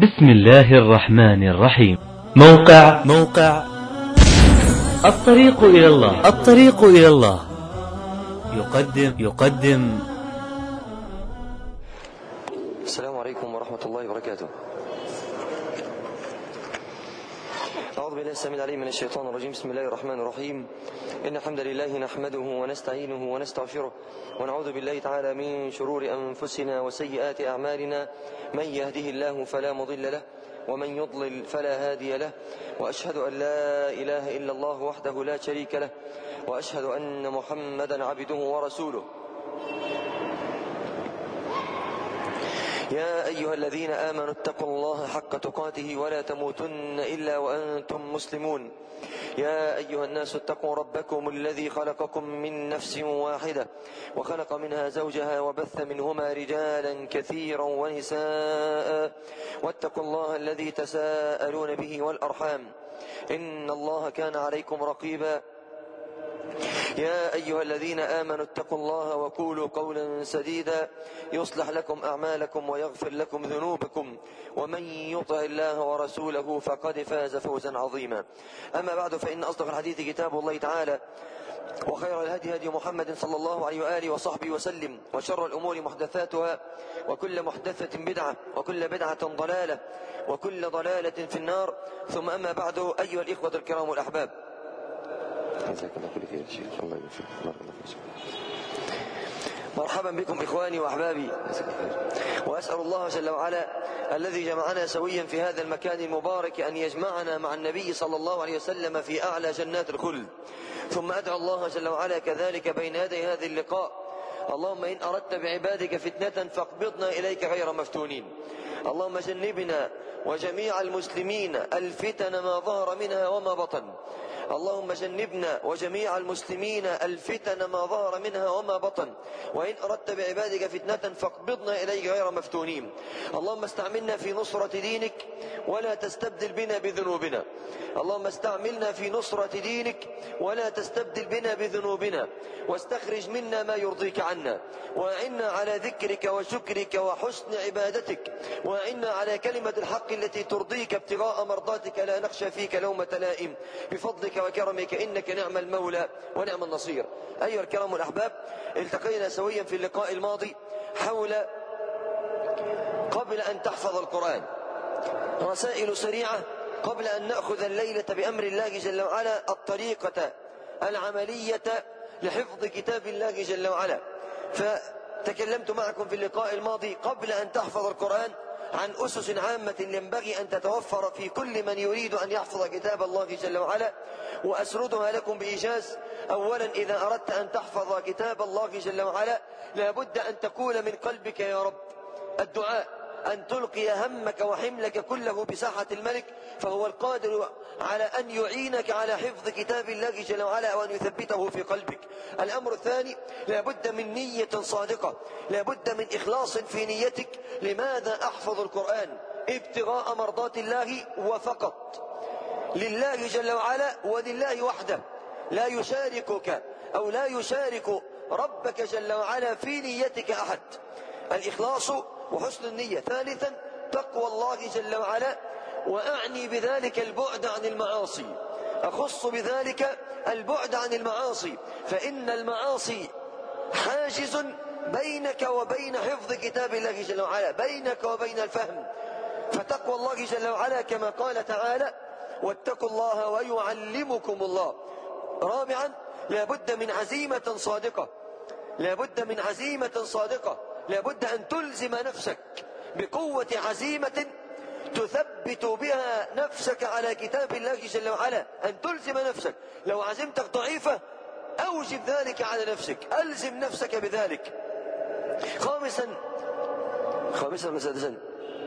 بسم الله الرحمن الرحيم موقع موقع الطريق إلى الله الطريق إلى الله يقدم يقدم السلام عليكم ورحمة الله وبركاته أعوذ بالله السميع العليم من الشيطان الرجيم بسم الله الرحمن الرحيم إن الحمد لله نحمده ونستعينه ونستغفره ونعوذ بالله تعالى من شرور أنفسنا وسيئات أعمالنا من يهده الله فلا مضل له ومن يضلل فلا هادي له وأشهد أن لا إله إلا الله وحده لا شريك له وأشهد أن محمدا عبده ورسوله يا أيها الذين آمنوا اتقوا الله حق تقاته ولا تموتن إلا وأنتم مسلمون يا أيها الناس اتقوا ربكم الذي خلقكم من نفس واحدة وخلق منها زوجها وبث منهما رجالا كثيرا ونساء واتقوا الله الذي تساءلون به والأرحام إن الله كان عليكم رقيبا يا أيها الذين آمنوا اتقوا الله وقولوا قولا سديدا يصلح لكم أعمالكم ويغفر لكم ذنوبكم ومن يطع الله ورسوله فقد فاز فوزا عظيما أما بعد فإن أصدق الحديث كتاب الله تعالى وخير الهدي هدي محمد صلى الله عليه وآله وصحبه وسلم وشر الأمور محدثاتها وكل محدثة بدعة وكل بدعة ضلالة وكل ضلالة في النار ثم أما بعد أيها الإخوة الكرام والأحباب جزاك الله كل خير يا شيخ الله يوفقك بارك الله فيك مرحبا بكم إخواني وأحبابي وأسأل الله جل وعلا الذي جمعنا سويا في هذا المكان المبارك أن يجمعنا مع النبي صلى الله عليه وسلم في أعلى جنات الخلد ثم أدعو الله جل وعلا كذلك بين يدي هذا اللقاء اللهم إن أردت بعبادك فتنة فاقبضنا إليك غير مفتونين اللهم جنبنا وجميع المسلمين الفتن ما ظهر منها وما بطن اللهم جنبنا وجميع المسلمين الفتن ما ظهر منها وما بطن وإن أردت بعبادك فتنة فاقبضنا إليك غير مفتونين اللهم استعملنا في نصرة دينك ولا تستبدل بنا بذنوبنا اللهم استعملنا في نصرة دينك ولا تستبدل بنا بذنوبنا واستخرج منا ما يرضيك عنا وأعنا على ذكرك وشكرك وحسن عبادتك وأعنا على كلمة الحق التي ترضيك ابتغاء مرضاتك لا نخشى فيك لومة لائم بفضلك وكرمك إنك نعم المولى ونعم النصير أيها الكرام الأحباب التقينا سويا في اللقاء الماضي حول قبل أن تحفظ القرآن رسائل سريعة قبل أن نأخذ الليلة بأمر الله جل وعلا الطريقة العملية لحفظ كتاب الله جل وعلا فتكلمت معكم في اللقاء الماضي قبل أن تحفظ القرآن عن أسس عامة ينبغي أن تتوفر في كل من يريد أن يحفظ كتاب الله جل وعلا وأسردها لكم بإيجاز أولا إذا أردت أن تحفظ كتاب الله جل وعلا لابد أن تقول من قلبك يا رب الدعاء أن تلقي همك وحملك كله بساحة الملك فهو القادر على أن يعينك على حفظ كتاب الله جل وعلا وأن يثبته في قلبك الأمر الثاني لابد من نية صادقة لابد من إخلاص في نيتك لماذا أحفظ القرآن ابتغاء مرضات الله وفقط لله جل وعلا ولله وحده لا يشاركك أو لا يشارك ربك جل وعلا في نيتك أحد الإخلاص وحسن النية ثالثا تقوى الله جل وعلا وأعني بذلك البعد عن المعاصي أخص بذلك البعد عن المعاصي فإن المعاصي حاجز بينك وبين حفظ كتاب الله جل وعلا بينك وبين الفهم فتقوى الله جل وعلا كما قال تعالى واتقوا الله ويعلمكم الله رابعا لابد من عزيمة صادقة لابد من عزيمة صادقة لابد أن تلزم نفسك بقوة عزيمة تثبت بها نفسك على كتاب الله جل وعلا أن تلزم نفسك لو عزمتك ضعيفة أوجب ذلك على نفسك ألزم نفسك بذلك خامسا خامسا ولا سادسا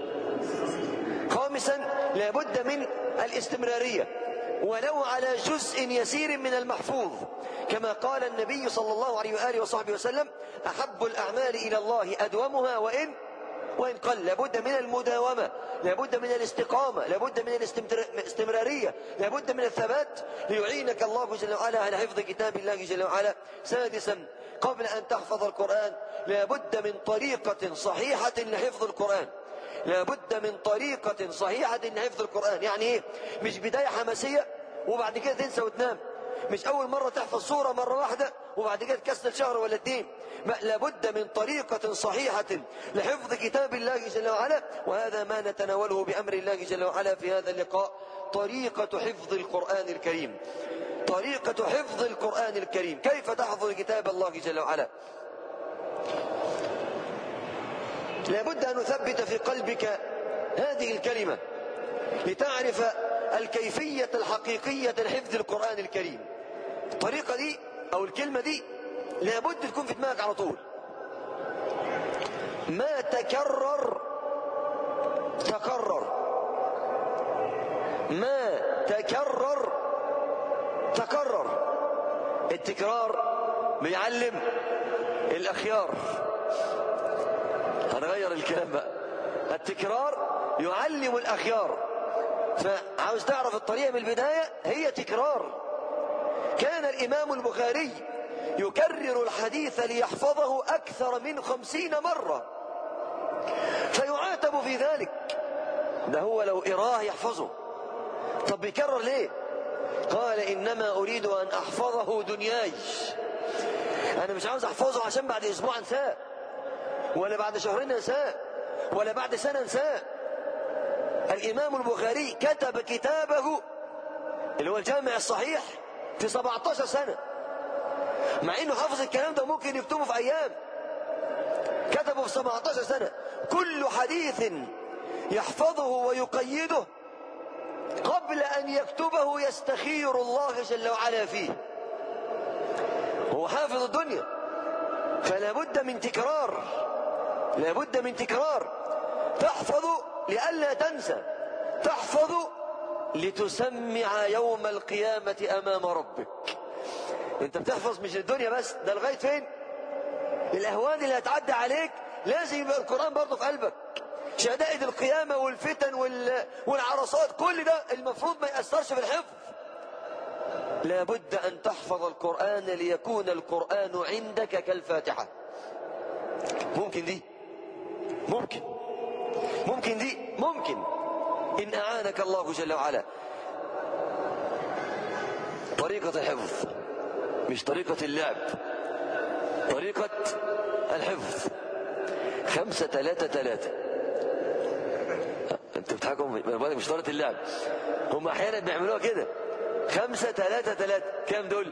خامسا لابد من الاستمرارية ولو على جزء يسير من المحفوظ كما قال النبي صلى الله عليه وآله وصحبه وسلم أحب الأعمال إلى الله أدومها وإن وإن قل لابد من المداومة لابد من الاستقامة لابد من الاستمرارية لابد من الثبات ليعينك الله جل وعلا على حفظ كتاب الله جل وعلا سادسا قبل أن تحفظ القرآن لابد من طريقة صحيحة لحفظ القرآن لابد من طريقة صحيحة لحفظ القرآن يعني ايه مش بداية حماسية وبعد كده تنسى وتنام مش أول مرة تحفظ سورة مرة واحدة وبعد كده تكسل شهر ولا اتنين لابد من طريقة صحيحة لحفظ كتاب الله جل وعلا وهذا ما نتناوله بأمر الله جل وعلا في هذا اللقاء طريقة حفظ القرآن الكريم طريقة حفظ القرآن الكريم كيف تحفظ كتاب الله جل وعلا لابد أن نثبت في قلبك هذه الكلمة لتعرف الكيفية الحقيقية لحفظ القرآن الكريم الطريقة دي أو الكلمة دي لابد تكون في دماغك على طول ما تكرر تكرر ما تكرر تكرر التكرار بيعلم الأخيار هنغير الكلام بقى التكرار يعلم الأخيار فعاوز تعرف الطريقة من البداية هي تكرار كان الإمام البخاري يكرر الحديث ليحفظه أكثر من خمسين مرة فيعاتب في ذلك ده هو لو إراه يحفظه طب بيكرر ليه قال إنما أريد أن أحفظه دنياي أنا مش عاوز أحفظه عشان بعد أسبوع أنساه ولا بعد شهرين أنساه ولا بعد سنة أنساه الإمام البخاري كتب كتابه اللي هو الجامع الصحيح في 17 سنة مع انه حافظ الكلام ده ممكن يكتبه في ايام كتبه في 17 سنة كل حديث يحفظه ويقيده قبل ان يكتبه يستخير الله جل وعلا فيه هو حافظ الدنيا فلا بد من تكرار لا بد من تكرار تحفظ لئلا تنسى تحفظ لتسمع يوم القيامة أمام ربك انت بتحفظ مش الدنيا بس ده لغاية فين الأهوان اللي هتعدي عليك لازم يبقى القرآن برضه في قلبك شدائد القيامة والفتن وال... والعرصات كل ده المفروض ما يأثرش في الحفظ لابد أن تحفظ القرآن ليكون القرآن عندك كالفاتحة ممكن دي ممكن ممكن دي ممكن إن أعانك الله جل وعلا طريقة الحفظ مش طريقة اللعب طريقة الحفظ خمسة ثلاثة ثلاثة انت بتحكم مش طريقة اللعب هم احيانا بيعملوها كده خمسة ثلاثة ثلاثة كام دول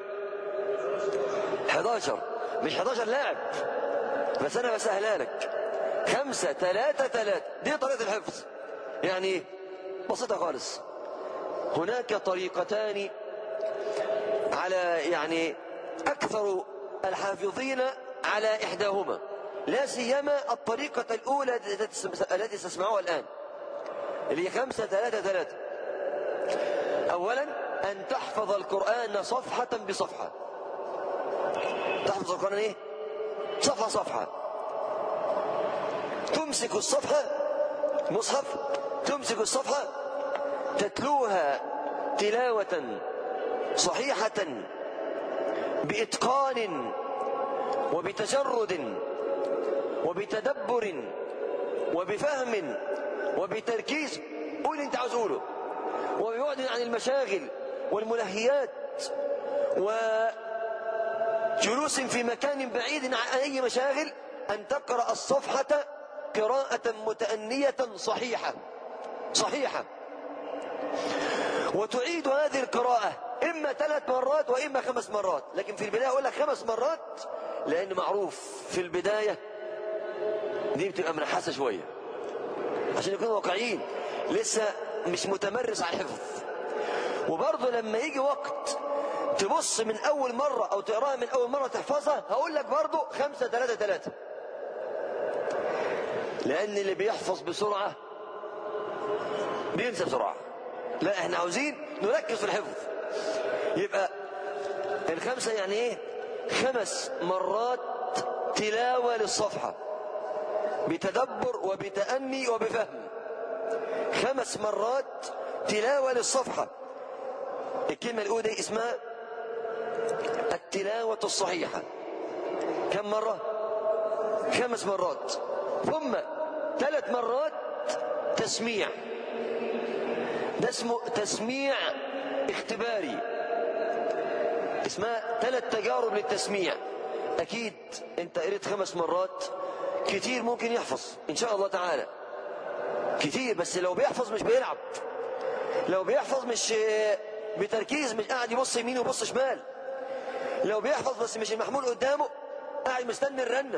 11 مش 11 لاعب بس انا بسهلها لك خمسة ثلاثة ثلاثة دي طريقة الحفظ يعني ايه بسيطة خالص هناك طريقتان على يعني أكثر الحافظين على إحداهما لا سيما الطريقة الأولى التي تسمعوها الآن اللي هي خمسة ثلاثة ثلاثة أولا أن تحفظ القرآن صفحة بصفحة تحفظ القرآن إيه؟ صفحة صفحة تمسك الصفحة مصحف تمسك الصفحة تتلوها تلاوة صحيحة بإتقان وبتجرد وبتدبر وبفهم وبتركيز قول انت عاوز قوله وببعد عن المشاغل والملهيات وجلوس في مكان بعيد عن أي مشاغل أن تقرأ الصفحة قراءة متأنية صحيحة صحيحة وتعيد هذه القراءة إما ثلاث مرات وإما خمس مرات لكن في البداية أقول لك خمس مرات لأن معروف في البداية دي بتبقى منحاسة شوية عشان يكونوا واقعيين لسه مش متمرس على الحفظ وبرضه لما يجي وقت تبص من أول مرة أو تقراها من أول مرة تحفظها هقول لك برضه خمسة ثلاثة ثلاثة لأن اللي بيحفظ بسرعة بينسى بسرعة لا احنا عاوزين نركز في الحفظ يبقى الخمسة يعني ايه خمس مرات تلاوة للصفحة بتدبر وبتأني وبفهم خمس مرات تلاوة للصفحة الكلمة الأولى دي اسمها التلاوة الصحيحة كم مرة خمس مرات ثم ثلاث مرات تسميع ده اسمه تسميع اختباري اسمها ثلاث تجارب للتسميع اكيد انت قريت خمس مرات كتير ممكن يحفظ ان شاء الله تعالى كتير بس لو بيحفظ مش بيلعب لو بيحفظ مش بتركيز مش قاعد يبص يمين ويبص شمال لو بيحفظ بس مش المحمول قدامه قاعد مستني الرنه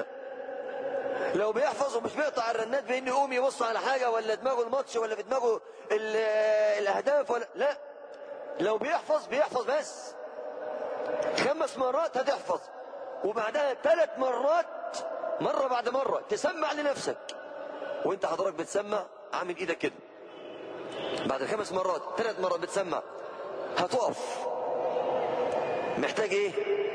لو بيحفظ ومش بيقطع الرنات بانه يقوم يبص على حاجه ولا دماغه الماتش ولا في دماغه الاهداف ولا لا لو بيحفظ بيحفظ بس خمس مرات هتحفظ وبعدها ثلاث مرات مره بعد مره تسمع لنفسك وانت حضرتك بتسمع عامل ايدك كده بعد الخمس مرات ثلاث مرات بتسمع هتقف محتاج ايه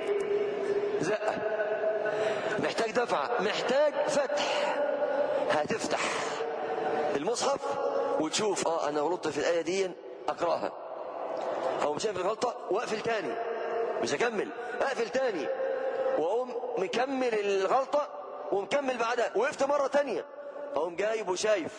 زقه محتاج دفعه محتاج فتح هتفتح المصحف وتشوف اه انا غلطت في الايه دي اقراها او مش شايف الغلطه واقفل تاني مش هكمل اقفل تاني واقوم مكمل الغلطه ومكمل بعدها وقفت مره تانيه اقوم جايب وشايف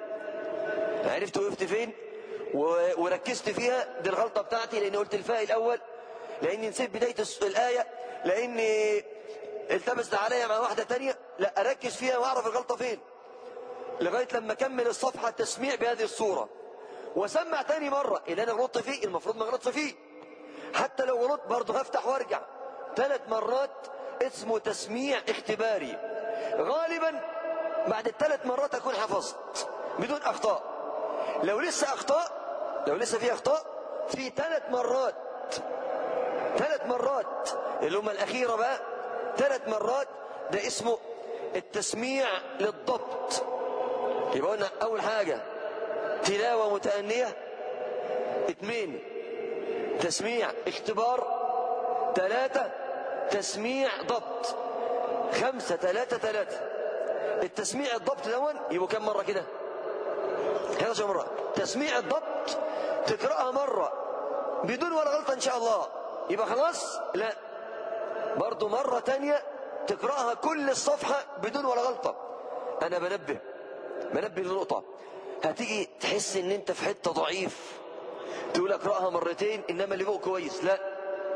عرفت وقفت فين وركزت فيها دي الغلطه بتاعتي لاني قلت الفاء الاول لاني نسيت بدايه الايه لاني التبست عليا مع واحده تانية لا اركز فيها واعرف الغلطه فين لغايه لما اكمل الصفحه تسميع بهذه الصوره واسمع تاني مره اللي انا غلطت فيه المفروض ما غلطش فيه حتى لو غلطت برضه هفتح وارجع ثلاث مرات اسمه تسميع اختباري غالبا بعد الثلاث مرات اكون حفظت بدون اخطاء لو لسه اخطاء لو لسه في اخطاء في ثلاث مرات ثلاث مرات اللي هم الاخيره بقى ثلاث مرات ده اسمه التسميع للضبط يبقى قلنا اول حاجه تلاوه متانيه اثنين تسميع اختبار ثلاثه تسميع ضبط خمسه ثلاثه ثلاثه التسميع الضبط دون يبقوا كم مره كده 11 مرة تسميع الضبط تقرأها مرة بدون ولا غلطة إن شاء الله يبقى خلاص لا برضو مرة تانية تقرأها كل الصفحة بدون ولا غلطة أنا بنبه بنبه لنقطة هتيجي تحس إن أنت في حتة ضعيف تقول اقرأها مرتين إنما اللي فوق كويس لا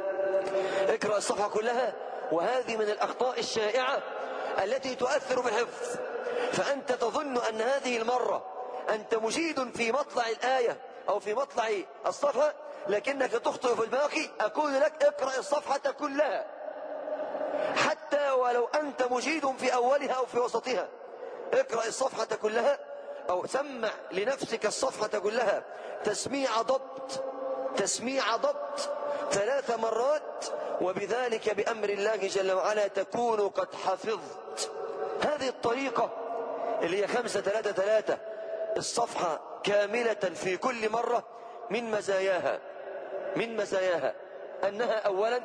اقرأ الصفحة كلها وهذه من الأخطاء الشائعة التي تؤثر في الحفظ فأنت تظن أن هذه المرة أنت مجيد في مطلع الآية أو في مطلع الصفحة لكنك تخطئ في الباقي أقول لك اقرأ الصفحة كلها حتى ولو أنت مجيد في أولها أو في وسطها اقرأ الصفحة كلها أو سمع لنفسك الصفحة كلها تسميع ضبط تسميع ضبط ثلاث مرات وبذلك بأمر الله جل وعلا تكون قد حفظت هذه الطريقة اللي هي خمسة ثلاثة ثلاثة الصفحة كاملة في كل مرة من مزاياها من مزاياها أنها أولا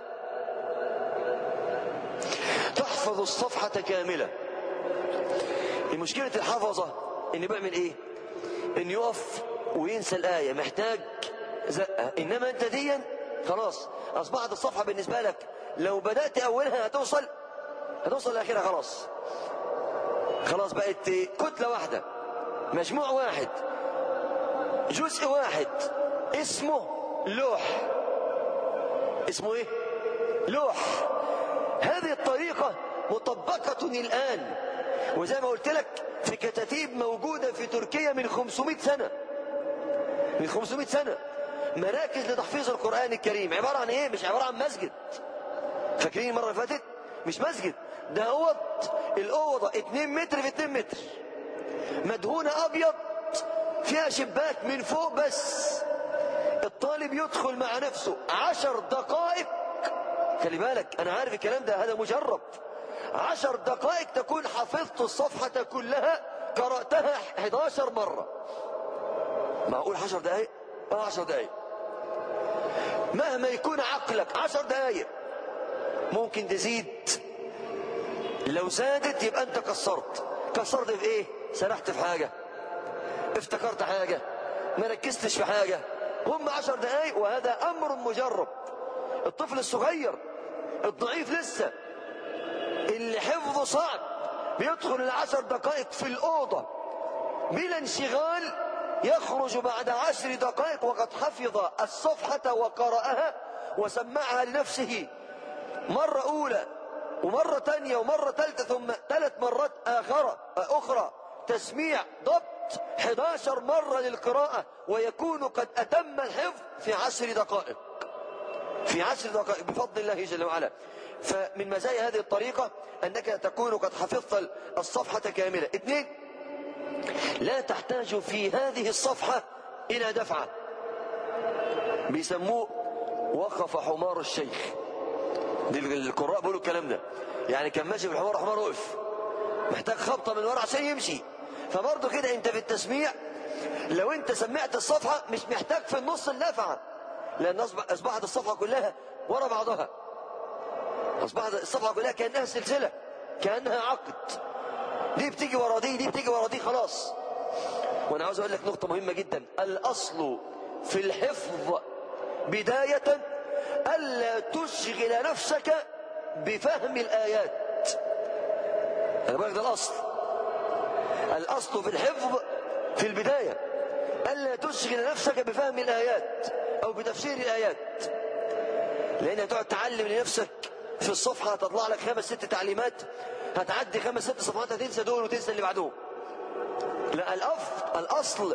تحفظ الصفحة كاملة مشكلة الحفظة إن بيعمل إيه إن يقف وينسى الآية محتاج زقة إنما أنت ديا خلاص أصبحت الصفحة بالنسبة لك لو بدأت أولها هتوصل هتوصل لآخرها خلاص خلاص بقت كتلة واحدة مجموع واحد جزء واحد اسمه لوح اسمه ايه لوح هذه الطريقة مطبقة الآن وزي ما قلت لك في كتاتيب موجودة في تركيا من 500 سنة من 500 سنة مراكز لتحفيظ القرآن الكريم عبارة عن ايه مش عبارة عن مسجد فاكرين المرة اللي فاتت مش مسجد ده اوض الاوضة 2 متر في 2 متر مدهونة ابيض فيها شباك من فوق بس الطالب يدخل مع نفسه عشر دقائق خلي بالك انا عارف الكلام ده هذا مجرب عشر دقائق تكون حفظت الصفحة كلها قرأتها 11 مرة معقول عشر دقائق اه عشر دقائق مهما يكون عقلك عشر دقائق ممكن تزيد لو زادت يبقى انت قصرت قصرت في ايه سرحت في حاجة افتكرت حاجة ما ركزتش في حاجة هم عشر دقائق وهذا امر مجرب الطفل الصغير الضعيف لسه اللي حفظه صعب بيدخل العشر دقائق في الأوضة بلا انشغال يخرج بعد عشر دقائق وقد حفظ الصفحة وقرأها وسمعها لنفسه مرة أولى ومرة تانية ومرة ثالثة ثم ثلاث مرات آخرة أخرى تسميع ضبط 11 مرة للقراءة ويكون قد أتم الحفظ في عشر دقائق في عشر دقائق بفضل الله جل وعلا فمن مزايا هذه الطريقة أنك تكون قد حفظت الصفحة كاملة اثنين لا تحتاج في هذه الصفحة إلى دفعة بيسموه وقف حمار الشيخ دي القراء بيقولوا الكلام ده يعني كان ماشي بالحمار حمار وقف محتاج خبطة من ورا عشان يمشي فبرضه كده انت في التسميع لو انت سمعت الصفحة مش محتاج في النص الدفعة لأن أصبحت الصفحة كلها ورا بعضها أصبحت الصفحة كلها كأنها سلسلة كأنها عقد دي بتيجي ورا دي دي بتيجي ورا دي خلاص وانا عاوز اقول لك نقطة مهمة جدا الاصل في الحفظ بداية الا تشغل نفسك بفهم الايات انا بقول ده الاصل الاصل في الحفظ في البداية الا تشغل نفسك بفهم الايات او بتفسير الايات لان تقعد تعلم لنفسك في الصفحة هتطلع لك خمس ست تعليمات هتعدي خمس ست صفحات هتنسى دول وتنسى اللي بعدهم لا الأف الأصل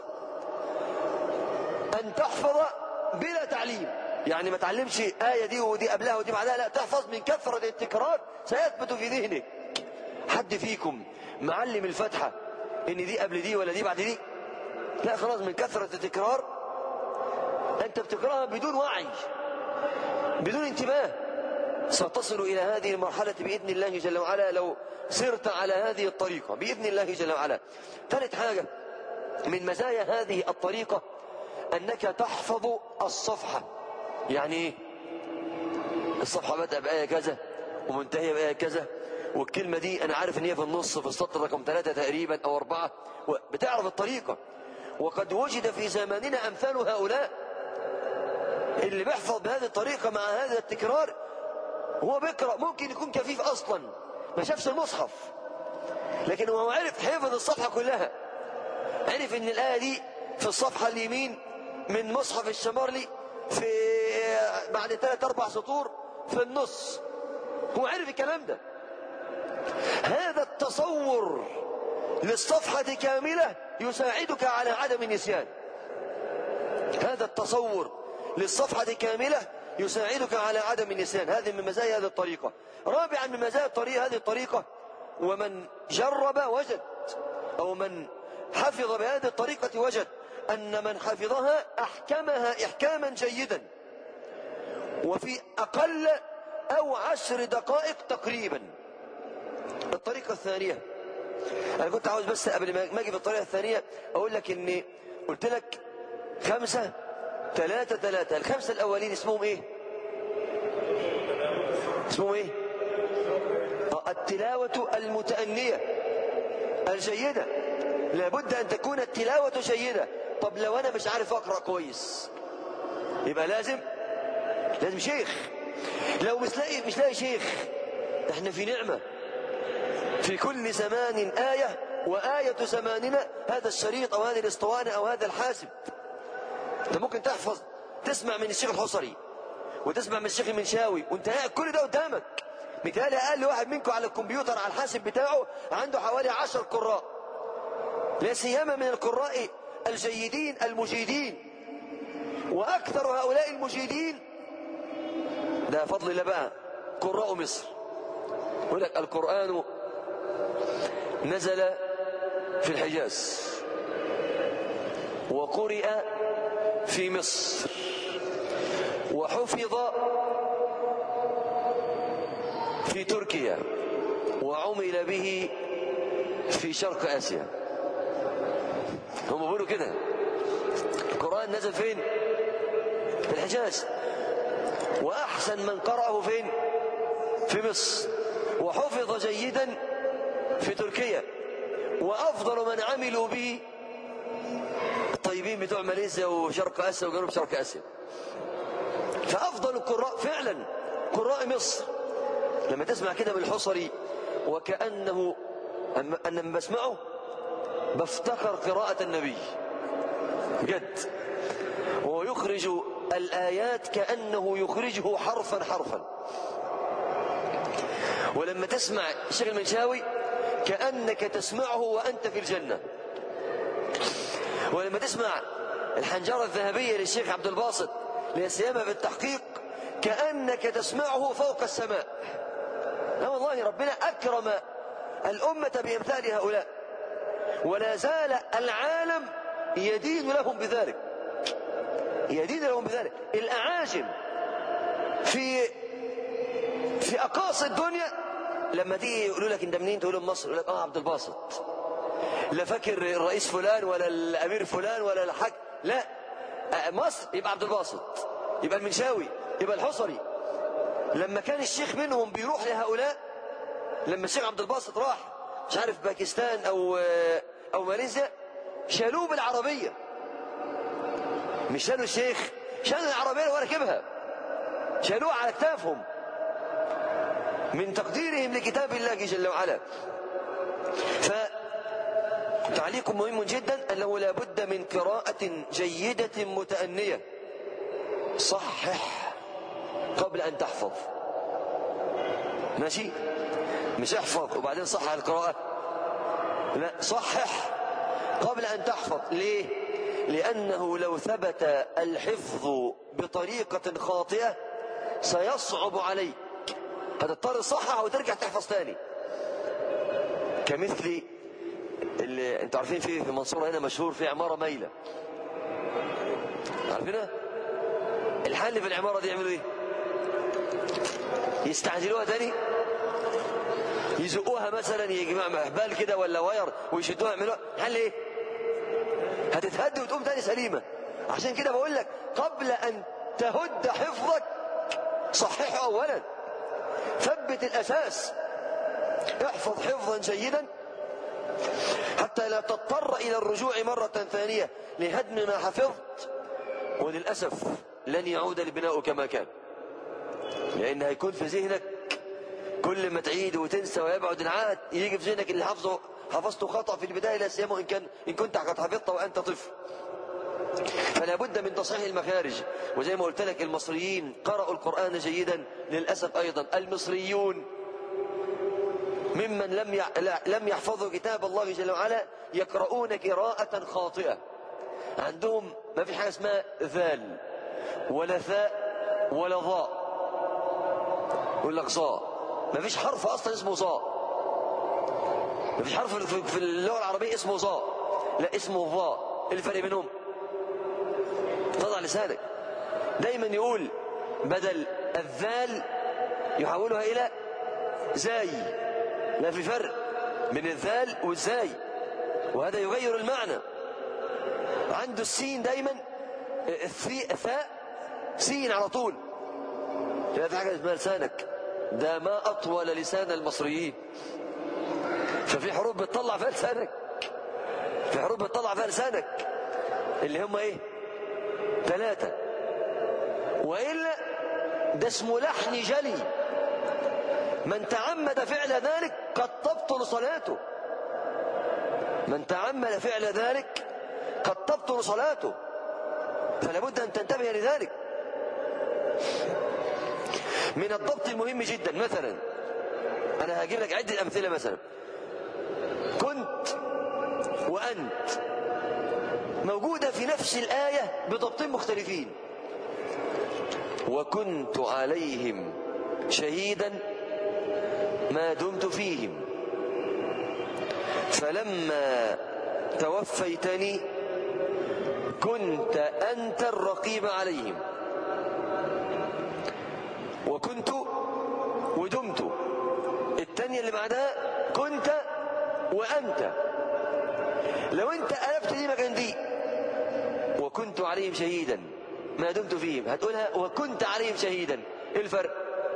أن تحفظ بلا تعليم يعني ما تعلمش آية دي ودي قبلها ودي بعدها لا تحفظ من كثرة التكرار سيثبت في ذهنك حد فيكم معلم الفتحة إن دي قبل دي ولا دي بعد دي لا خلاص من كثرة التكرار أنت بتقراها بدون وعي بدون انتباه ستصل إلى هذه المرحلة بإذن الله جل وعلا لو سرت على هذه الطريقة بإذن الله جل وعلا ثالث حاجة من مزايا هذه الطريقة أنك تحفظ الصفحة يعني إيه الصفحة بدأ بآية كذا ومنتهية بآية كذا والكلمة دي أنا عارف إن هي في النص في السطر رقم ثلاثة تقريبا أو أربعة بتعرف الطريقة وقد وجد في زماننا أمثال هؤلاء اللي بيحفظ بهذه الطريقة مع هذا التكرار هو بيقرأ ممكن يكون كفيف أصلا ما شافش المصحف لكن هو عرف حفظ الصفحة كلها عرف ان الآية دي في الصفحة اليمين من مصحف الشمارلي في بعد ثلاث أربع سطور في النص هو عرف الكلام ده هذا التصور للصفحة كاملة يساعدك على عدم النسيان هذا التصور للصفحة كاملة يساعدك على عدم النسيان هذه من مزايا هذه الطريقة رابعا من مزايا الطريقة هذه الطريقة ومن جرب وجد أو من حفظ بهذه الطريقة وجد أن من حفظها أحكمها إحكاما جيدا وفي أقل أو عشر دقائق تقريبا الطريقة الثانية أنا كنت عاوز بس قبل ما أجي في الطريقة الثانية أقول لك إني قلت لك خمسة ثلاثة ثلاثة الخمسة الأولين اسمهم إيه اسمهم إيه التلاوة المتأنية الجيدة لابد أن تكون التلاوة جيدة طب لو أنا مش عارف أقرأ كويس يبقى لازم لازم شيخ لو مش لاقي مش لاقي شيخ احنا في نعمة في كل زمان آية وآية زماننا هذا الشريط أو هذه الاسطوانة أو هذا الحاسب انت ممكن تحفظ تسمع من الشيخ الحصري وتسمع من الشيخ المنشاوي وانت قاعد كل ده قدامك مثال اقل واحد منكم على الكمبيوتر على الحاسب بتاعه عنده حوالي عشر قراء لا سيما من القراء الجيدين المجيدين واكثر هؤلاء المجيدين ده فضل الله بقى قراء مصر يقول لك القران نزل في الحجاز وقرئ في مصر وحفظ في تركيا وعمل به في شرق اسيا هم بيقولوا كده القران نزل فين في الحجاز واحسن من قرأه فين في مصر وحفظ جيدا في تركيا وافضل من عملوا به الطيبين بتوع ماليزيا وشرق اسيا وجنوب شرق اسيا فافضل القراء فعلا قراء مصر لما تسمع كده بالحصري وكانه انا لما بسمعه بفتكر قراءة النبي بجد وهو يخرج الآيات كأنه يخرجه حرفا حرفا ولما تسمع الشيخ المنشاوي كأنك تسمعه وأنت في الجنة ولما تسمع الحنجرة الذهبية للشيخ عبد الباسط لسيما في التحقيق كأنك تسمعه فوق السماء لا والله ربنا أكرم الأمة بإمثال هؤلاء ولا زال العالم يدين لهم بذلك يدين لهم بذلك الأعاجم في في أقاصي الدنيا لما تيجي يقولوا لك انت منين تقول مصر يقول لك اه عبد الباسط لا فاكر الرئيس فلان ولا الامير فلان ولا الحاج لا مصر يبقى عبد الباسط يبقى المنشاوي يبقى الحصري لما كان الشيخ منهم بيروح لهؤلاء لما الشيخ عبد الباسط راح مش عارف باكستان او او ماليزيا شالوه بالعربيه مش شالوا الشيخ شالوا العربيه وركبها شالوها على اكتافهم من تقديرهم لكتاب الله جل وعلا فتعليق مهم جدا أنه لا بد من قراءة جيدة متأنية صحح قبل أن تحفظ ماشي مش احفظ وبعدين صحح القراءة لا صحح قبل أن تحفظ ليه لأنه لو ثبت الحفظ بطريقة خاطئة سيصعب عليك هتضطر تصحح وترجع تحفظ تاني كمثل اللي انتوا عارفين في في المنصورة هنا مشهور في عمارة مايلة عارفينها الحل في العمارة دي يعملوا ايه يستعجلوها تاني يزقوها مثلا يا جماعة محبال كده ولا واير ويشدوها يعملوها حل ايه هتتهد وتقوم تاني سليمة عشان كده بقول لك قبل ان تهد حفظك صححه اولا ثبت الأساس احفظ حفظا جيدا حتى لا تضطر إلى الرجوع مرة ثانية لهدم ما حفظت وللأسف لن يعود البناء كما كان لأن هيكون في ذهنك كل ما تعيد وتنسى ويبعد العهد يجي في ذهنك اللي حفظه حفظته خطأ في البداية لا سيما إن كان إن كنت قد حفظته وأنت طفل فلا بد من تصحيح المخارج وزي ما قلت لك المصريين قرأوا القرآن جيدا للأسف أيضا المصريون ممن لم لم يحفظوا كتاب الله جل وعلا يقرؤون قراءة خاطئة عندهم ما في حاجة اسمها ذال ولا ثاء ولا ظاء يقول لك ظاء ما فيش حرف أصلا اسمه ظاء ما فيش حرف في اللغة العربية اسمه ظاء لا اسمه ظاء الفرق بينهم تضع لسانك دايما يقول بدل الذال يحولها إلى زاي لا في فرق بين الذال والزاي وهذا يغير المعنى عنده السين دايما الثاء سين على طول لا في حاجة اسمها لسانك ده ما أطول لسان المصريين ففي حروف بتطلع فيها لسانك في حروف بتطلع فيها لسانك اللي هم ايه ثلاثة وإلا ده اسمه لحن جلي من تعمد فعل ذلك قد تبطل صلاته من تعمد فعل ذلك قد تبطل صلاته فلا بد أن تنتبه لذلك من الضبط المهم جدا مثلا أنا هجيب لك عدة أمثلة مثلا كنت وأنت موجودة في نفس الآية بضبطين مختلفين وكنت عليهم شهيدا ما دمت فيهم فلما توفيتني كنت أنت الرقيب عليهم وكنت ودمت التانية اللي بعدها كنت وأنت لو أنت قلبت دي مكان دي وكنت عليهم شهيدا ما دمت فيهم هتقولها وكنت عليهم شهيدا ايه الفرق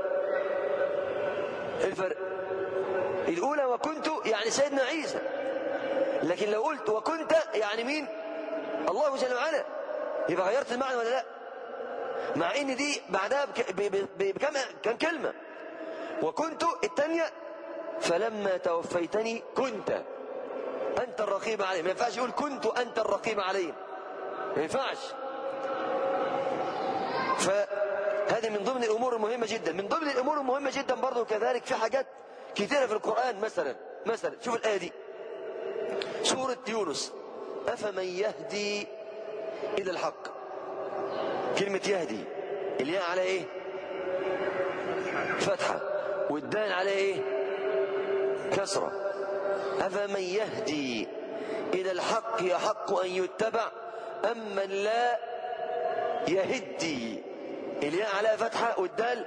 ايه الفرق الاولى وكنت يعني سيدنا عيسى لكن لو قلت وكنت يعني مين الله جل وعلا يبقى غيرت المعنى ولا لا مع ان دي بعدها بك... ب... ب... بكم كم كلمه وكنت الثانيه فلما توفيتني كنت أنت الرقيب عليهم ما ينفعش يقول كنت أنت الرقيب عليهم ما ينفعش فهذه من ضمن الأمور المهمة جدا من ضمن الأمور المهمة جدا برضو كذلك في حاجات كثيرة في القرآن مثلا مثلا شوف الآية دي سورة يونس أفمن يهدي إلى الحق كلمة يهدي الياء على إيه فتحة والدال على إيه كسرة أفمن يهدي إلى الحق يحق أن يتبع أم من لا يهدي الياء على فتحة والدال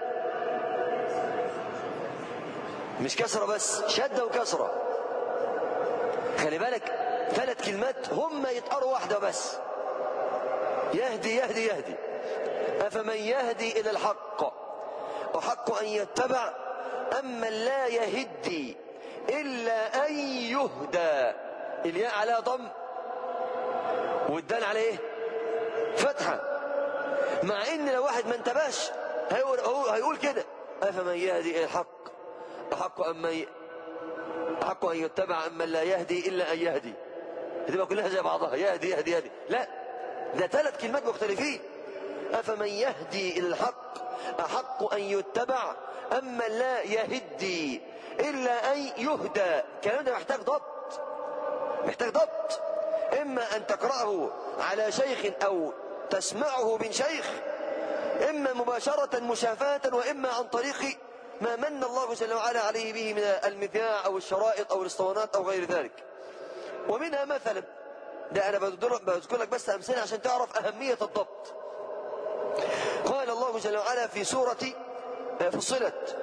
مش كسرة بس شدة وكسرة خلي بالك ثلاث كلمات هم يتقروا واحدة بس يهدي يهدي يهدي أفمن يهدي إلى الحق وحق أن يتبع أما لا يهدي إلا أن يهدى الياء على ضم والدال على إيه فتحة مع إن لو واحد ما انتبهش هيقول, هيقول كده أفمن يهدي إلى الحق أحق أما ي... أحق أن يتبع أما لا يهدي إلا أن يهدي هتبقى كلها زي بعضها يهدي يهدي يهدي لا ده ثلاث كلمات مختلفين أفمن يهدي إلى الحق أحق أن يتبع أما لا يهدي إلا أن يهدى الكلام ده محتاج ضبط محتاج ضبط إما أن تقرأه على شيخ أو تسمعه من شيخ إما مباشرة مشافاة وإما عن طريق ما من الله جل وعلا عليه به من المذياع أو الشرائط أو الاسطوانات أو غير ذلك ومنها مثلا ده أنا بذكر لك بس أمثلة عشان تعرف أهمية الضبط قال الله جل وعلا في سورة فصلت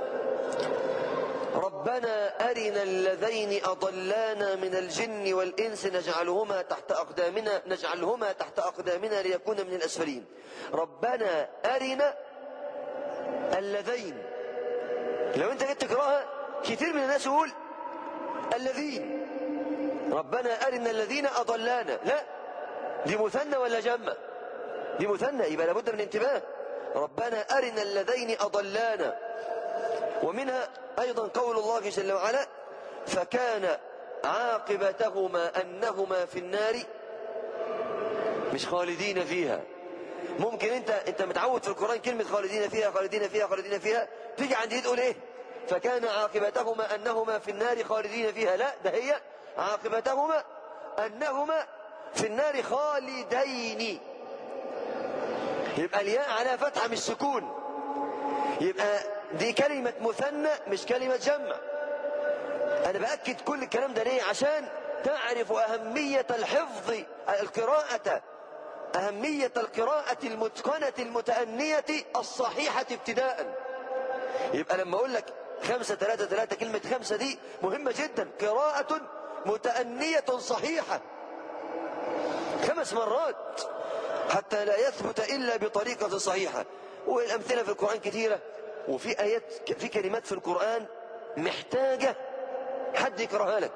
ربنا أرنا الذين أضلانا من الجن والإنس نجعلهما تحت أقدامنا نجعلهما تحت أقدامنا ليكون من الأسفلين ربنا أرنا اللذين لو أنت جيت تقراها كتير من الناس يقول الذين ربنا أرنا الذين أضلانا لا دي مثنى ولا جمع دي مثنى يبقى لابد من انتباه ربنا أرنا الذين أضلانا ومنها أيضا قول الله جل وعلا فكان عاقبتهما أنهما في النار مش خالدين فيها ممكن انت انت متعود في القرآن كلمة خالدين فيها خالدين فيها خالدين فيها تيجي عند دي تقول ايه فكان عاقبتهما أنهما في النار خالدين فيها لا ده هي عاقبتهما أنهما في النار خالدين يبقى الياء على فتحة مش سكون يبقى دي كلمة مثنى مش كلمة جمع أنا بأكد كل الكلام ده ليه عشان تعرف أهمية الحفظ القراءة أهمية القراءة المتقنة المتأنية الصحيحة ابتداء يبقى لما أقول لك خمسة ثلاثة ثلاثة كلمة خمسة دي مهمة جدا قراءة متأنية صحيحة خمس مرات حتى لا يثبت إلا بطريقة صحيحة والأمثلة في القرآن كثيرة وفي آيات في كلمات في القرآن محتاجة حد يقراها لك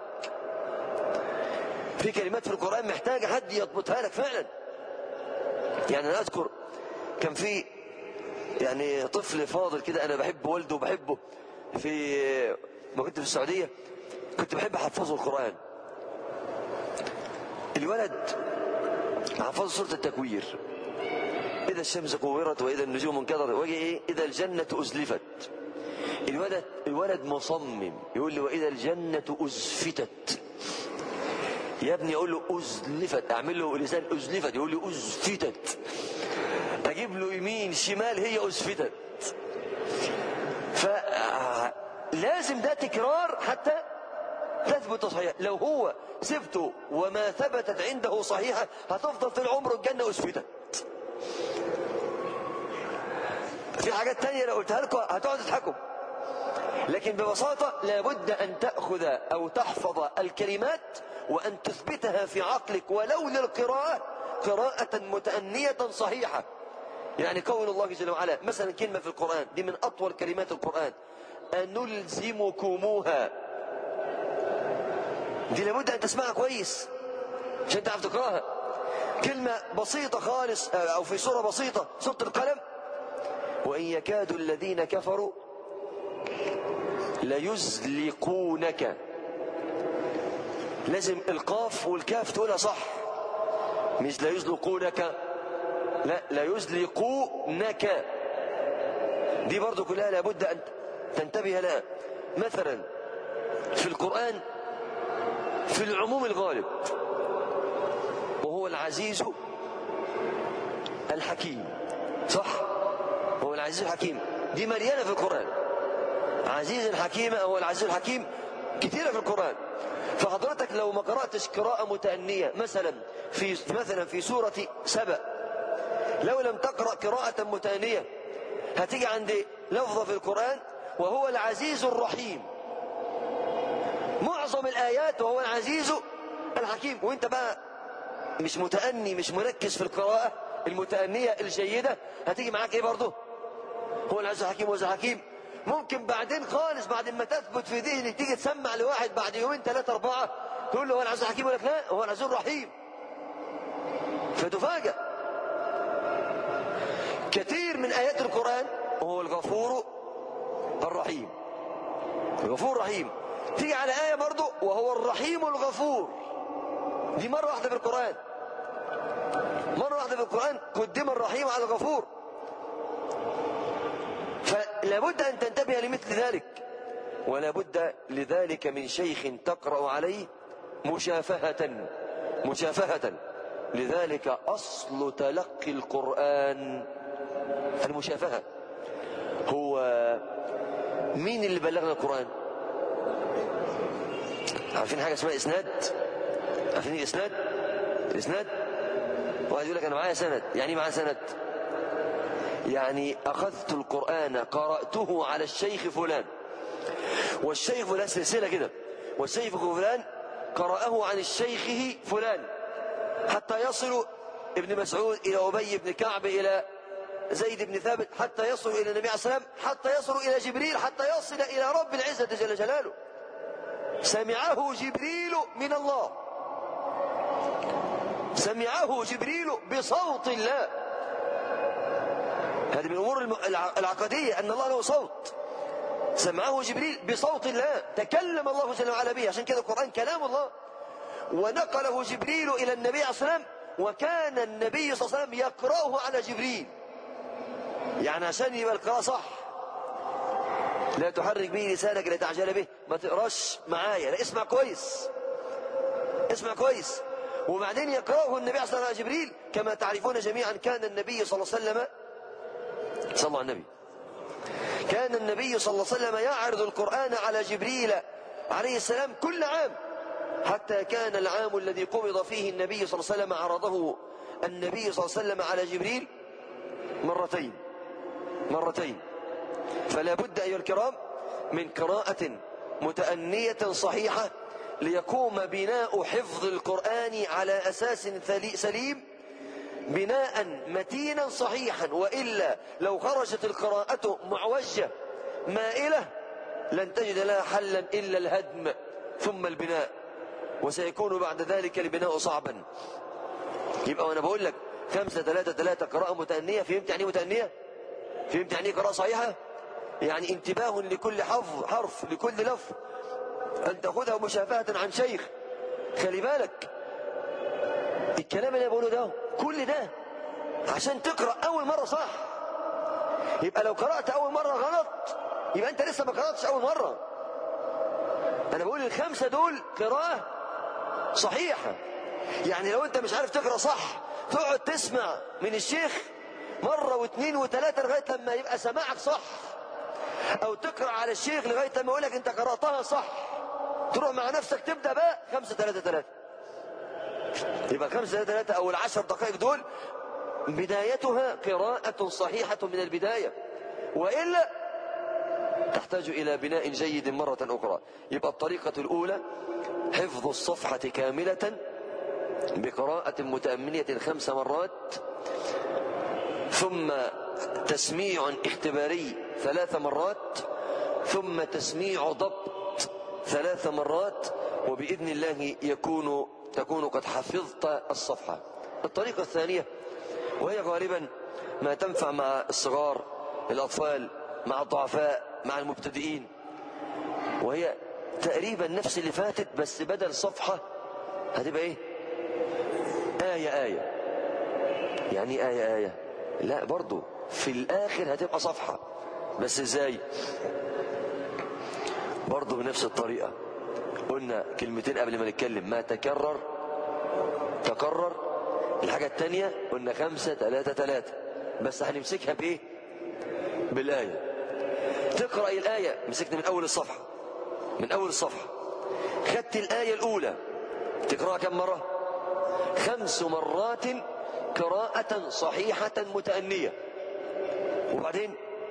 في كلمات في القرآن محتاجة حد يضبطها لك فعلا يعني أنا أذكر كان في يعني طفل فاضل كده أنا بحب والده وبحبه في ما كنت في السعودية كنت بحب أحفظه القرآن الولد حفظ سورة التكوير إذا الشمس كورت وإذا النجوم انكدرت وجه إيه إذا الجنة أزلفت الولد الولد مصمم يقول لي وإذا الجنة أزفتت يا ابني أقول له أزلفت أعمل له لسان أزلفت يقول لي أزفتت أجيب له يمين شمال هي أزفتت فلازم ده تكرار حتى تثبت صحيحة لو هو سبته وما ثبتت عنده صحيحة هتفضل في العمر الجنة أسفتت في حاجات تانية لو قلتها لكم هتقعدوا تضحكوا لكن ببساطة لابد أن تأخذ أو تحفظ الكلمات وأن تثبتها في عقلك ولو للقراءة قراءة متأنية صحيحة يعني قول الله جل وعلا مثلا كلمة في القرآن دي من أطول كلمات القرآن أنلزمكموها دي لابد أن تسمعها كويس عشان تعرف تقراها كلمة بسيطة خالص أو في سورة بسيطة سورة القلم وإن يكاد الذين كفروا ليزلقونك لازم القاف والكاف تقولها صح مش لا يزلقونك لا لا يزلقونك دي برضو كلها لابد أن تنتبه لها مثلا في القرآن في العموم الغالب وهو العزيز الحكيم صح هو العزيز الحكيم دي مليانة في القرآن عزيز حكيم هو العزيز الحكيم كثيرة في القرآن فحضرتك لو ما قرأتش قراءة متأنية مثلا في مثلا في سورة سبأ لو لم تقرأ قراءة متأنية هتيجي عند لفظة في القرآن وهو العزيز الرحيم معظم الآيات وهو العزيز الحكيم وانت بقى مش متأني مش مركز في القراءة المتأنية الجيدة هتيجي معاك ايه برضه هو العزيز الحكيم وهو الحكيم ممكن بعدين خالص بعد ما تثبت في ذهنك تيجي تسمع لواحد بعد يومين ثلاثة أربعة تقول له هو العزيز الحكيم يقول لك لا هو العزيز الرحيم فتفاجأ كثير من آيات القرآن وهو الغفور الرحيم الغفور الرحيم تيجي على آية برضه وهو الرحيم الغفور دي مرة واحدة في القرآن مرة واحدة في القرآن قدم الرحيم على الغفور فلابد أن تنتبه لمثل ذلك ولا بد لذلك من شيخ تقرأ عليه مشافهة مشافهة لذلك أصل تلقي القرآن المشافهة هو مين اللي بلغنا القرآن عارفين حاجة اسمها إسناد عارفين الإسناد الإسناد واحد يقول لك أنا معايا سند يعني معايا سند يعني أخذت القرآن قرأته على الشيخ فلان والشيخ فلان سلسلة كده والشيخ فلان قرأه عن الشيخه فلان حتى يصل ابن مسعود إلى أبي بن كعب إلى زيد بن ثابت حتى يصل إلى النبي عليه الصلاة والسلام حتى يصل إلى جبريل حتى يصل إلى رب العزة جل جلاله سمعه جبريل من الله سمعه جبريل بصوت الله هذه من الأمور العقدية أن الله له صوت سمعه جبريل بصوت الله تكلم الله جل وعلا به عشان كده القرآن كلام الله ونقله جبريل إلى النبي عليه الصلاة والسلام وكان النبي صلى الله عليه وسلم يقرأه على جبريل يعني عشان يبقى القراءة صح لا تحرك به لسانك لا تعجل به ما تقراش معايا لا اسمع كويس اسمع كويس وبعدين يقرأه النبي صلى الله عليه وسلم جبريل كما تعرفون جميعا كان النبي صلى الله عليه وسلم صلى الله عليه النبي كان النبي صلى الله عليه وسلم يعرض القرآن على جبريل عليه السلام كل عام حتى كان العام الذي قبض فيه النبي صلى الله عليه وسلم عرضه النبي صلى الله عليه وسلم على جبريل مرتين مرتين فلا بد أيها الكرام من قراءة متأنية صحيحة ليقوم بناء حفظ القرآن على أساس سليم بناء متينا صحيحا وإلا لو خرجت القراءة معوجة مائلة لن تجد لها حلا إلا الهدم ثم البناء وسيكون بعد ذلك البناء صعبا يبقى وانا بقول لك خمسة ثلاثة ثلاثة قراءة متأنية فهمت يعني متأنية فهمت يعني قراءة صحيحة يعني انتباه لكل حرف حرف لكل لفظ أن تأخذها مشافهة عن شيخ خلي بالك الكلام اللي بقوله ده كل ده عشان تقرأ أول مرة صح يبقى لو قرأت أول مرة غلط يبقى أنت لسه ما قرأتش أول مرة أنا بقول الخمسة دول قراءة صحيحة يعني لو أنت مش عارف تقرأ صح تقعد تسمع من الشيخ مرة واثنين وثلاثة لغاية لما يبقى سماعك صح أو تقرأ على الشيخ لغاية لما يقول لك أنت قرأتها صح تروح مع نفسك تبدأ بقى خمسة ثلاثة ثلاثة يبقى خمسة ثلاثة ثلاثة أو العشر دقائق دول بدايتها قراءة صحيحة من البداية وإلا تحتاج إلى بناء جيد مرة أخرى يبقى الطريقة الأولى حفظ الصفحة كاملة بقراءة متأمنية خمس مرات ثم تسميع اختباري ثلاث مرات ثم تسميع ضبط ثلاث مرات وبإذن الله يكون تكون قد حفظت الصفحة الطريقة الثانية وهي غالبا ما تنفع مع الصغار الأطفال مع الضعفاء مع المبتدئين وهي تقريبا نفس اللي فاتت بس بدل صفحة هتبقى ايه آية آية يعني آية آية لا برضو في الآخر هتبقى صفحة بس ازاي برضو بنفس الطريقة قلنا كلمتين قبل ما نتكلم ما تكرر تكرر الحاجة التانية قلنا خمسة ثلاثة ثلاثة بس هنمسكها بايه بالآية تقرأ الآية مسكنا من أول الصفحة من أول الصفحة خدت الآية الأولى تقرأها كم مرة خمس مرات قراءة صحيحة متأنية وبعدين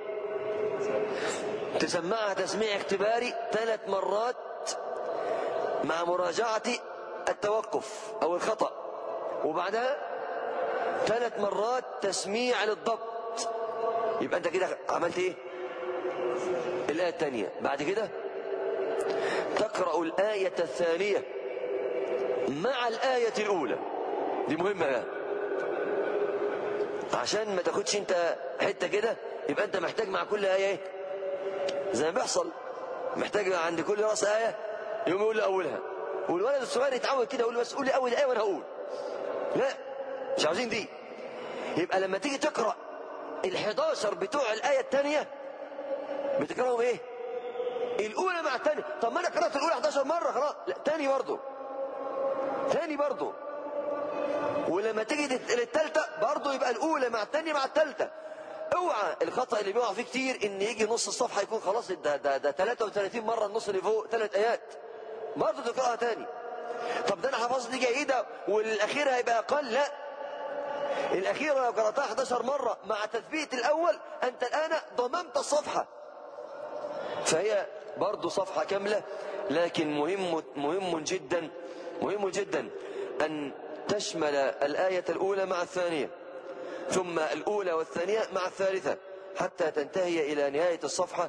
تسمعها تسميع اختباري ثلاث مرات مع مراجعة التوقف أو الخطأ وبعدها ثلاث مرات تسميع للضبط يبقى أنت كده عملت إيه الآية الثانية بعد كده تقرأ الآية الثانية مع الآية الأولى دي مهمة بقى عشان ما تاخدش انت حتة كده يبقى انت محتاج مع كل آية ايه زي ما بيحصل محتاج عند كل راس آية يقوم يقول له أولها والولد الصغير يتعود كده يقول له بس قول لي أول آية وأنا هقول لا مش عاوزين دي يبقى لما تيجي تقرأ ال11 بتوع الآية الثانية بتقرأهم ايه الأولى مع الثانية طب ما أنا قرأت الأولى 11 مرة خلاص لا تاني برضه تاني برضه ولما تيجي للثالثة برضه يبقى الأولى مع الثانية مع الثالثة اوعى الخطأ اللي بيقع فيه كتير ان يجي نص الصفحة يكون خلاص ده ده ده 33 مرة النص اللي فوق ثلاث آيات برضه تقرأها تاني طب ده انا حفظت دي جيدة والأخيرة هيبقى أقل لا الأخيرة لو قرأتها 11 مرة مع تثبيت الأول أنت الآن ضممت الصفحة فهي برضه صفحة كاملة لكن مهم مهم جدا مهم جدا أن تشمل الآية الأولى مع الثانية ثم الأولى والثانية مع الثالثة حتى تنتهي إلى نهاية الصفحة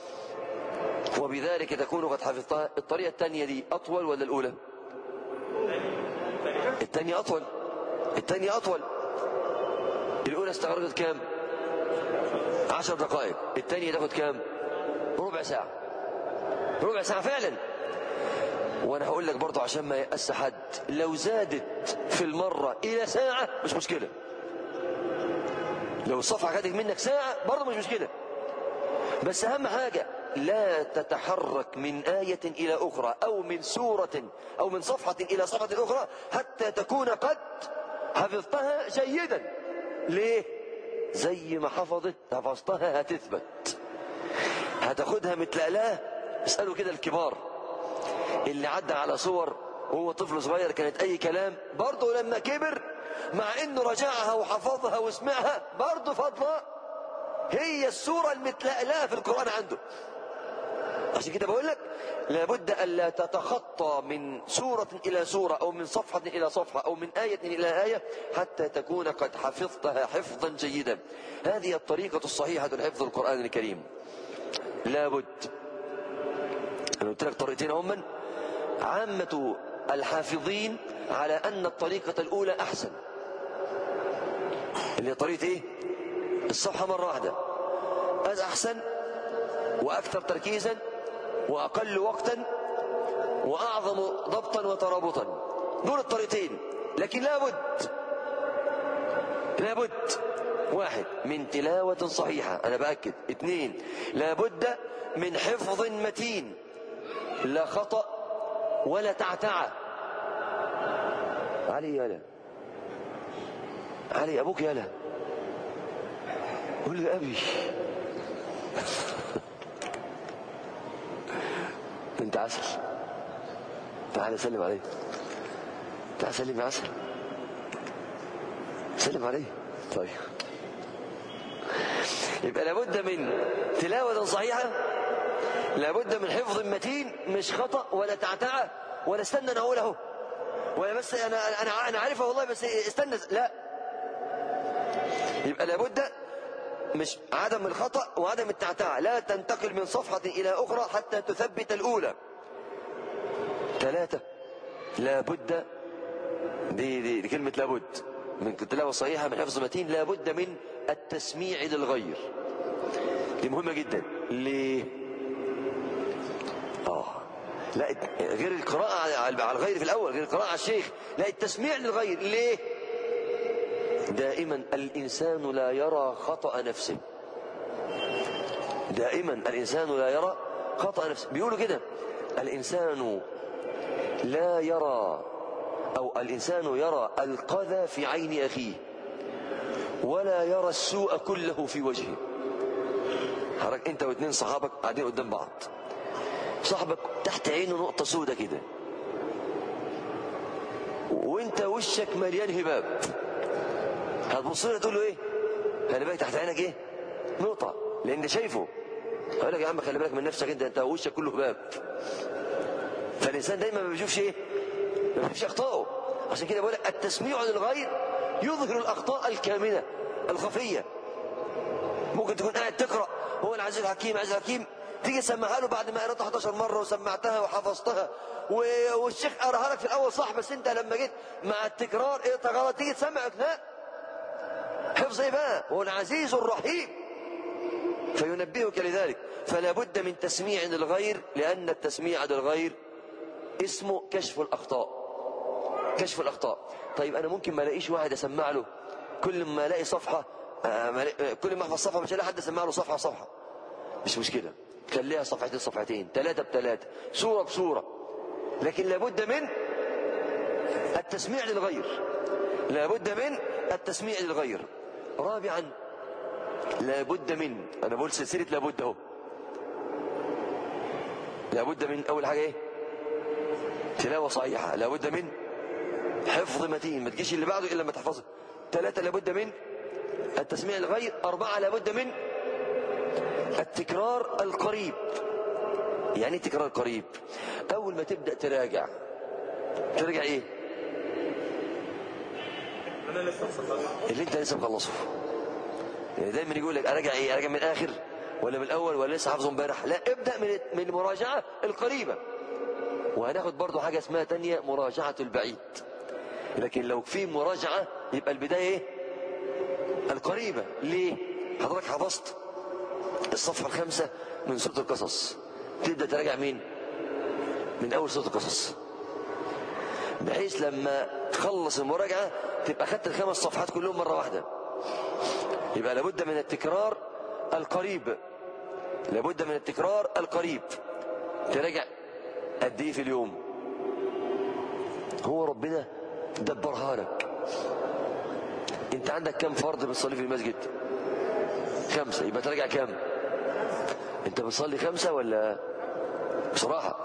وبذلك تكون قد حفظتها الطريقة الثانية دي أطول ولا الأولى الثانية أطول الثانية أطول الأولى استغرقت كام عشر دقائق الثانية تاخد كام ربع ساعة ربع ساعة فعلا وانا هقول لك برضه عشان ما يأس حد لو زادت في المرة الى ساعة مش مشكلة لو الصفحة خدت منك ساعة برضه مش مشكلة بس اهم حاجة لا تتحرك من آية إلى أخرى أو من سورة أو من صفحة إلى صفحة أخرى حتى تكون قد حفظتها جيدا ليه؟ زي ما حفظت حفظتها هتثبت هتاخدها متلقلاه اسألوا كده الكبار اللي عدى على صور وهو طفل صغير كانت أي كلام برضه لما كبر مع انه رجعها وحفظها وسمعها برضه فضلا هي السورة المتلقلاه في القرآن عنده عشان كده بقول لك لابد ألا تتخطى من سورة إلى سورة أو من صفحة إلى صفحة أو من آية إلى آية حتى تكون قد حفظتها حفظا جيدا هذه الطريقة الصحيحة لحفظ القرآن الكريم لابد أنا قلت لك طريقتين هما عامة الحافظين على أن الطريقة الأولى أحسن اللي هي طريقة إيه؟ الصفحة مرة واحدة أحسن وأكثر تركيزا وأقل وقتا وأعظم ضبطا وترابطا دول الطريقتين لكن لابد لابد واحد من تلاوة صحيحة أنا بأكد اثنين لابد من حفظ متين لا خطأ ولا تعتعة علي يالا علي أبوك يالا قول لي أبي انت عسل تعال سلم عليه تعال سلم يا عسل سلم عليه طيب يبقى لابد من تلاوة صحيحة لابد من حفظ متين مش خطأ ولا تعتعة ولا استنى انا اقوله ولا بس انا انا انا عارفها والله بس استنى لا يبقى لابد مش عدم الخطأ وعدم التعتعة لا تنتقل من صفحة إلى أخرى حتى تثبت الأولى ثلاثة لابد دي, دي, دي كلمة لابد من تلاوة صحيحة من حفظ متين لابد من التسميع للغير دي مهمة جدا ليه آه لا غير القراءة على الغير في الأول غير القراءة على الشيخ لا التسميع للغير ليه دائما الإنسان لا يرى خطأ نفسه دائما الإنسان لا يرى خطأ نفسه بيقولوا كده الإنسان لا يرى أو الإنسان يرى القذى في عين أخيه ولا يرى السوء كله في وجهه حضرتك انت واثنين صحابك قاعدين قدام بعض صاحبك تحت عينه نقطة سودة كده وانت وشك مليان هباب هتبص له تقول له ايه خلي بالك تحت عينك ايه نقطة لان شايفه هقول لك يا عم خلي بالك من نفسك انت انت وشك كله هباب فالانسان دايما ما بيشوفش ايه ما بيشوفش اخطائه عشان كده بقول لك التسميع للغير يظهر الاخطاء الكامنه الخفيه ممكن تكون قاعد تقرا هو العزيز الحكيم العزيز الحكيم تيجي تسمعها له بعد ما قريتها 11 مره وسمعتها وحفظتها والشيخ قراها لك في الاول صح بس انت لما جيت مع التكرار ايه غلط تيجي تسمعك لا حفظ ايه بقى هو العزيز الرحيم فينبهك لذلك فلا بد من تسميع للغير لان التسميع للغير اسمه كشف الاخطاء كشف الاخطاء طيب انا ممكن ما الاقيش واحد اسمع له كل ما الاقي صفحه كل ما احفظ صفحه مش هلاقي حد اسمع له صفحه صفحه مش مشكله خليها صفحتين صفحتين ثلاثه بثلاثه سوره بسوره لكن لابد من التسميع للغير لابد من التسميع للغير رابعا لابد من انا بقول سلسله لابد اهو لابد من اول حاجه ايه تلاوه صحيحه لابد من حفظ متين ما تجيش اللي بعده الا لما تحفظه ثلاثه لابد من التسميع الغير أربعة لابد من التكرار القريب يعني تكرار قريب أول ما تبدأ تراجع تراجع إيه انا لسه مصدق اللي أنت لسه مخلصه يعني دايما يقول لك أراجع إيه أراجع من الآخر ولا من الأول ولا لسه حافظه امبارح لا ابدأ من من المراجعة القريبة وهناخد برضو حاجة اسمها تانية مراجعة البعيد لكن لو في مراجعة يبقى البداية إيه القريبة ليه حضرتك حفظت الصفحة الخامسة من سورة القصص تبدأ تراجع مين من أول سورة القصص بحيث لما تخلص المراجعة تبقى خدت الخمس صفحات كلهم مرة واحدة يبقى لابد من التكرار القريب لابد من التكرار القريب تراجع قد ايه في اليوم هو ربنا دبرها لك انت عندك كم فرض بتصلي في المسجد خمسة يبقى تراجع كم انت بتصلي خمسة ولا بصراحة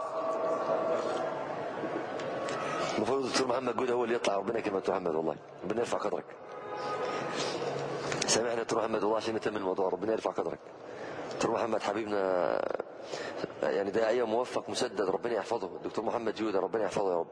المفروض الدكتور محمد جودة هو اللي يطلع ربنا يكرمك دكتور محمد والله ربنا يرفع قدرك سامحنا دكتور محمد والله عشان نتم الموضوع ربنا يرفع قدرك دكتور محمد حبيبنا يعني داعية موفق مسدد ربنا يحفظه الدكتور محمد جودة ربنا يحفظه يا رب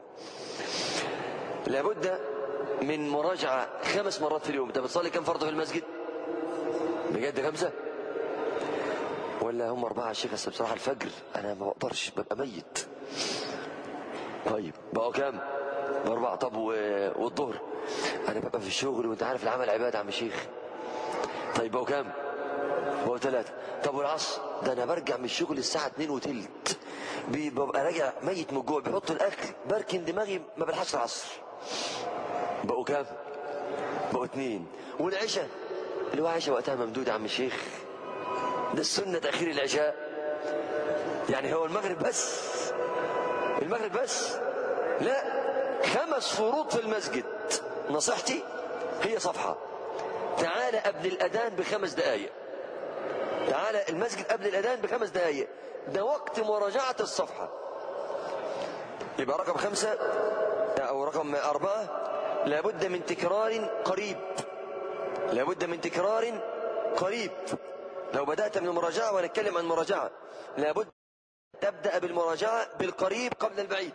لابد من مراجعة خمس مرات في اليوم انت بتصلي كم فرض في المسجد بجد خمسة ولا هم أربعة يا شيخ بس بصراحة الفجر أنا ما بقدرش ببقى ميت طيب بقوا كام أربعة طب و- والظهر أنا ببقى في الشغل وأنت عارف العمل عبادة يا عم الشيخ طيب بقوا كام بقوا ثلاثة طب والعصر ده أنا برجع من الشغل الساعة 2 وتلت بي- ببقى راجع ميت من الجوع بيحط الأكل بركن دماغي ما بلحقش العصر بقوا كام بقوا اتنين والعشاء اللي هو عشاء وقتها ممدود يا عم الشيخ ده السنة تأخير العشاء يعني هو المغرب بس المغرب بس لا خمس فروض في المسجد نصيحتي هي صفحة تعال قبل الأذان بخمس دقايق تعال المسجد قبل الأذان بخمس دقايق ده وقت مراجعة الصفحة يبقى رقم خمسة أو رقم أربعة لابد من تكرار قريب لابد من تكرار قريب لو بدأت من المراجعة ونتكلم عن المراجعة لابد تبدأ بالمراجعة بالقريب قبل البعيد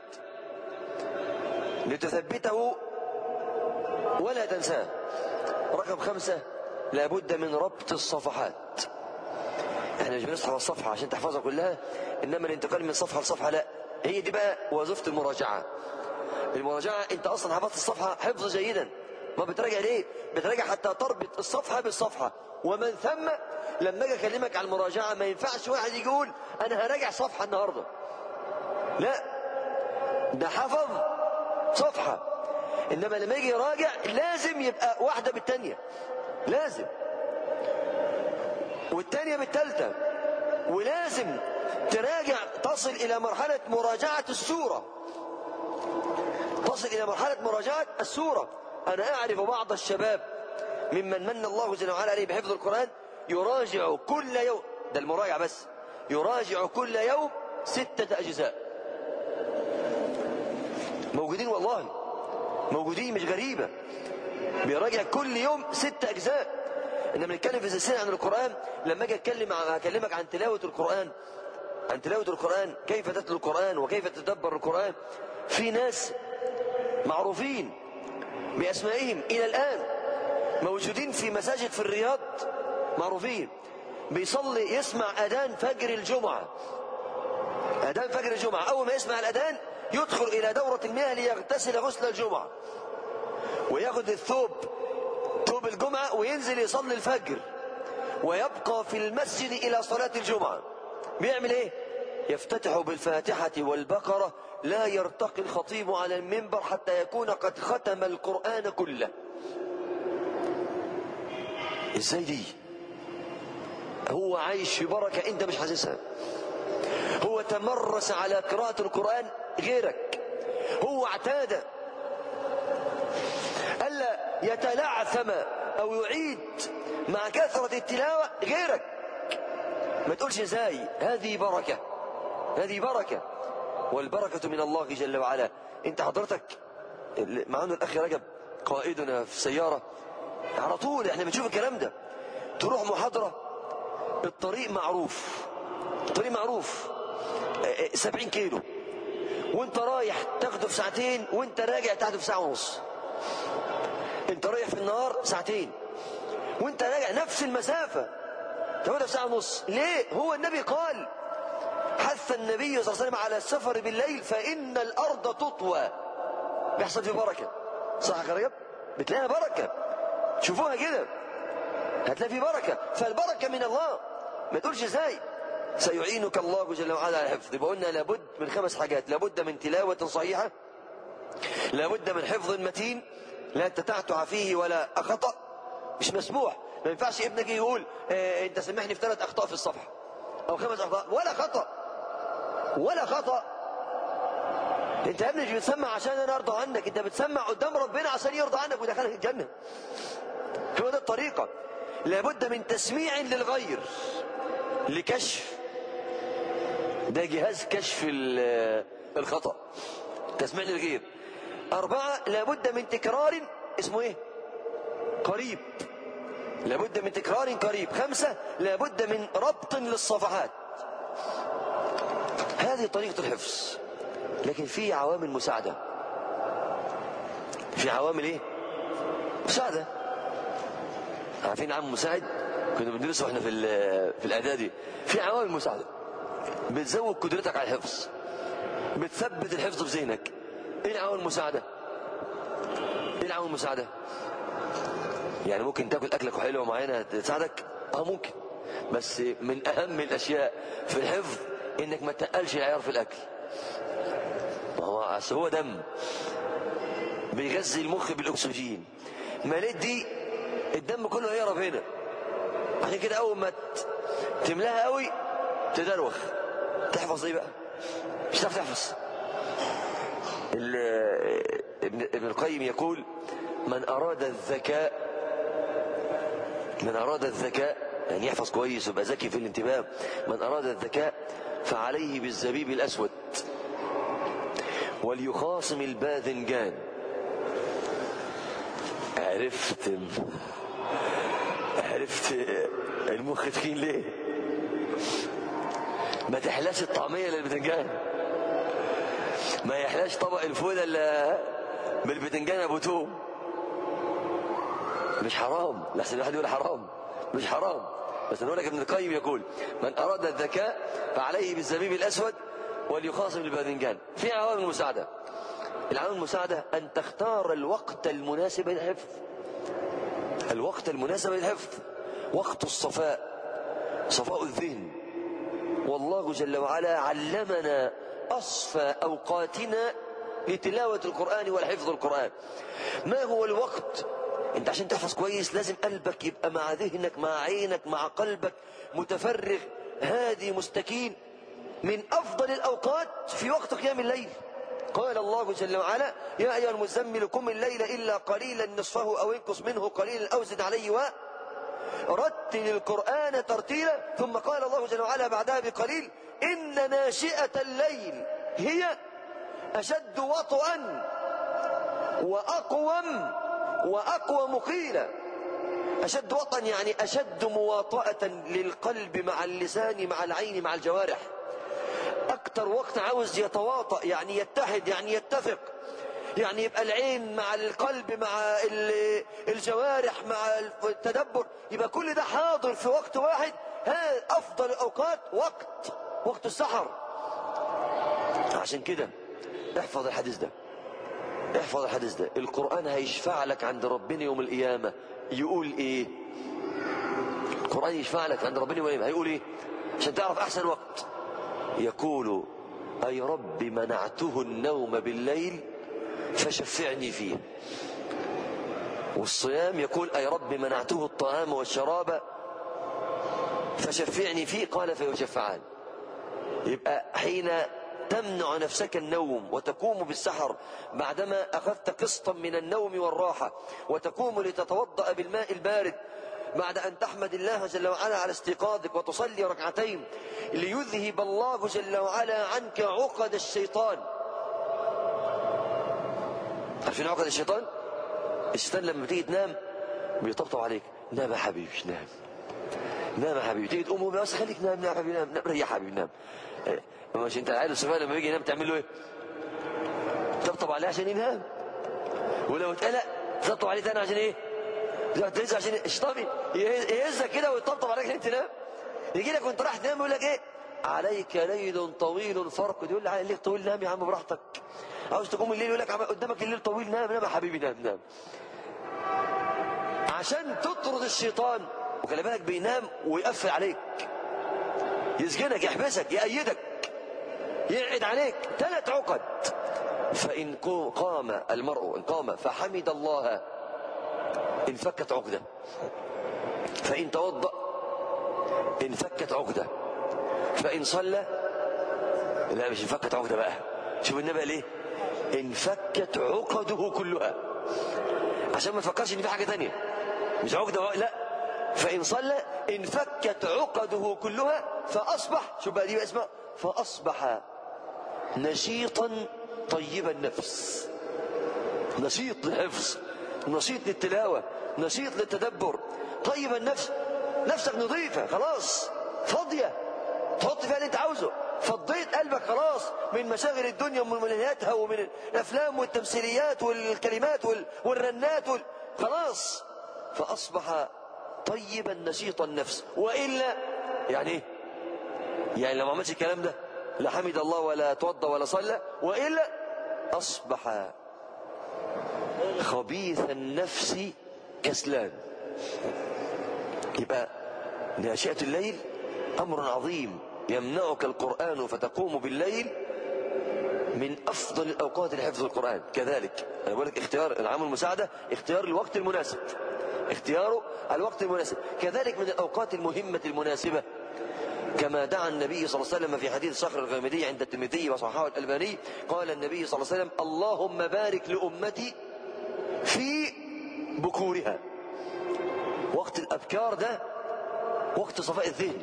لتثبته ولا تنساه رقم خمسة لابد من ربط الصفحات احنا مش بنصحى الصفحة عشان تحفظها كلها انما الانتقال من صفحة لصفحة لا هي دي بقى وظيفة المراجعة المراجعة انت اصلا حفظت الصفحة حفظ جيدا ما بتراجع ليه بتراجع حتى تربط الصفحة بالصفحة ومن ثم لما اجي اكلمك عن المراجعة ما ينفعش واحد يقول انا هراجع صفحة النهاردة لا ده حفظ صفحة إنما لما يجي يراجع لازم يبقى واحدة بالتانية لازم والتانية بالتالتة ولازم تراجع تصل إلى مرحلة مراجعة السورة تصل إلى مرحلة مراجعة السورة أنا أعرف بعض الشباب ممن من الله جل وعلا عليه بحفظ القرآن يراجع كل يوم ده المراجعة بس يراجع كل يوم ستة أجزاء موجودين والله موجودين مش غريبة بيراجع كل يوم ستة أجزاء إنما نتكلم في سلسلة عن القرآن لما أجي أتكلم عن أكلمك عن تلاوة القرآن عن تلاوة القرآن كيف تتلو القرآن وكيف تتدبر القرآن في ناس معروفين بأسمائهم إلى الآن موجودين في مساجد في الرياض معروفين بيصلي يسمع أذان فجر الجمعة أذان فجر الجمعة أول ما يسمع الأذان يدخل إلى دورة المياه ليغتسل غسل الجمعة وياخذ الثوب ثوب الجمعة وينزل يصلي الفجر ويبقى في المسجد إلى صلاة الجمعة بيعمل إيه؟ يفتتح بالفاتحة والبقرة لا يرتقي الخطيب على المنبر حتى يكون قد ختم القرآن كله ازاي دي هو عايش في بركة انت مش حاسسها هو تمرس على قراءة القرآن غيرك هو اعتاد ألا يتلعثم أو يعيد مع كثرة التلاوة غيرك ما تقولش ازاي هذه بركة هذه بركة والبركة من الله جل وعلا انت حضرتك معنا الاخ رجب قائدنا في السيارة على طول احنا بنشوف الكلام ده تروح محاضرة الطريق معروف الطريق معروف سبعين كيلو وانت رايح تاخده في ساعتين وانت راجع تاخده في ساعة ونص انت رايح في النهار ساعتين وانت راجع نفس المسافة تاخدها في ساعة ونص ليه هو النبي قال حث النبي صلى الله عليه وسلم على السفر بالليل فإن الأرض تطوى بيحصل فيه بركة صح يا رجب بتلاقيها بركة شوفوها كده هتلاقي فيه بركة فالبركة من الله ما تقولش ازاي سيعينك الله جل وعلا على الحفظ يبقى قلنا لابد من خمس حاجات لابد من تلاوة صحيحة لابد من حفظ متين لا تتعتع فيه ولا خطأ مش مسموح ما ينفعش ابنك يقول اه انت سامحني في ثلاث اخطاء في الصفحة او خمس اخطاء ولا خطأ ولا خطأ انت يا ابني مش بتسمع عشان انا ارضى عنك انت بتسمع قدام ربنا عشان يرضى عنك ويدخلك الجنة هو ده الطريقة لابد من تسميع للغير لكشف ده جهاز كشف الخطأ تسميع للغير أربعة لابد من تكرار اسمه ايه قريب لابد من تكرار قريب خمسة لابد من ربط للصفحات هذه طريقة الحفظ لكن في عوامل مساعدة في عوامل ايه مساعدة عارفين عام مساعد كنا بندرسه احنا في في الاعدادي في عوامل مساعده بتزود قدرتك على الحفظ بتثبت الحفظ في ذهنك ايه العوامل المساعده ايه العوامل المساعده يعني ممكن تاكل اكلك حلوه معينه تساعدك اه ممكن بس من اهم الاشياء في الحفظ انك ما تقلش العيار في الاكل ما هو اصل هو دم بيغذي المخ بالاكسجين مالت دي الدم كله هيهرب هنا عشان كده اول ما تملاها قوي تدروخ تحفظ ايه بقى مش هتعرف تحفظ ابن القيم يقول من اراد الذكاء من اراد الذكاء يعني يحفظ كويس ويبقى ذكي في الانتباه من اراد الذكاء فعليه بالزبيب الاسود وليخاصم الباذنجان عرفت عرفت المخ تخين ليه ما تحلاش الطعمية للبتنجان ما يحلاش طبق الفول الا بالبتنجان ابو توم مش حرام لحسن الواحد يقول حرام مش حرام بس نقول لك ابن القيم يقول من اراد الذكاء فعليه بالزبيب الاسود وليخاصم الباذنجان في عوامل مساعده العوامل المساعده ان تختار الوقت المناسب للحفظ الوقت المناسب للحفظ وقت الصفاء صفاء الذهن والله جل وعلا علمنا أصفى أوقاتنا لتلاوة القرآن والحفظ القرآن ما هو الوقت انت عشان تحفظ كويس لازم قلبك يبقى مع ذهنك مع عينك مع قلبك متفرغ هادي مستكين من أفضل الأوقات في وقت قيام الليل قال الله جل وعلا يا أيها المزمل قم الليل إلا قليلا نصفه أو انقص منه قليلا أو زد عليه و رتل القرآن ترتيلا ثم قال الله جل وعلا بعدها بقليل إن ناشئة الليل هي أشد وطئا وأقوم وأقوم قيلا أشد وطئا يعني أشد مواطأة للقلب مع اللسان مع العين مع الجوارح أكتر وقت عاوز يتواطأ يعني يتحد يعني يتفق يعني يبقى العين مع القلب مع الجوارح مع التدبر يبقى كل ده حاضر في وقت واحد هذا أفضل الأوقات وقت وقت السحر عشان كده احفظ الحديث ده احفظ الحديث ده القرآن هيشفع لك عند ربنا يوم القيامة يقول ايه القرآن يشفع لك عند ربنا يوم القيامة هيقول ايه عشان تعرف احسن وقت يقول اي رب منعته النوم بالليل فشفعني فيه والصيام يقول اي رب منعته الطعام والشراب فشفعني فيه قال فيشفعان يبقى حين تمنع نفسك النوم وتقوم بالسحر بعدما أخذت قسطا من النوم والراحة وتقوم لتتوضأ بالماء البارد بعد أن تحمد الله جل وعلا على استيقاظك وتصلي ركعتين ليذهب الله جل وعلا عنك عقد الشيطان عارفين عقد الشيطان الشيطان لما تيجي تنام بيطبطب عليك نام يا حبيبي نام نام يا حبيبي تيجي تقوم بس خليك نام نام يا حبيبي نام نام ريح يا حبيبي نام مش انت العيل الصغير لما بيجي ينام تعمل له ايه؟ تطبطب عليه عشان ينام ولو اتقلق تطبطب عليه تاني عشان ايه؟ تهز عشان الشيطان يهزك كده ويطبطب عليك عشان تنام يجي لك وانت رايح تنام يقول لك ايه؟ عليك ليل طويل فرق يقول لي ليل طويل نام يا عم براحتك عاوز تقوم الليل يقول لك قدامك الليل طويل نام نام يا حبيبي نام نام عشان تطرد الشيطان وخلي بالك بينام ويقفل عليك يسجنك يحبسك يأيدك يقعد عليك ثلاث عقد فإن قام المرء إن قام فحمد الله انفكت عقدة فإن توضأ انفكت عقدة فإن صلى لا مش انفكت عقدة بقى شوف النبي ليه انفكت عقده كلها عشان ما تفكرش ان في حاجة تانية مش عقدة لا فإن صلى انفكت عقده كلها فأصبح شوف بقى دي بقى اسمها فأصبح نشيطا طيب النفس نشيط للحفظ نشيط للتلاوة نشيط للتدبر طيب النفس نفسك نظيفة خلاص فاضية تحط فيها اللي انت عاوزه فضيت قلبك خلاص من مشاغل الدنيا ومن ملهياتها ومن الافلام والتمثيليات والكلمات والرنات وال... خلاص فاصبح طيبا نشيط النفس والا يعني ايه يعني لو ما عملش الكلام ده لا حمد الله ولا توضى ولا صلى والا اصبح خبيث النفس كسلان يبقى ناشئة الليل امر عظيم يمنعك القرآن فتقوم بالليل من افضل الاوقات لحفظ القرآن كذلك انا بقول لك اختيار العام المساعدة اختيار الوقت المناسب اختياره الوقت المناسب كذلك من الاوقات المهمة المناسبة كما دعا النبي صلى الله عليه وسلم في حديث صخر الغامدي عند الترمذي وصححه الألباني قال النبي صلى الله عليه وسلم اللهم بارك لأمتي في بكورها وقت الأبكار ده وقت صفاء الذهن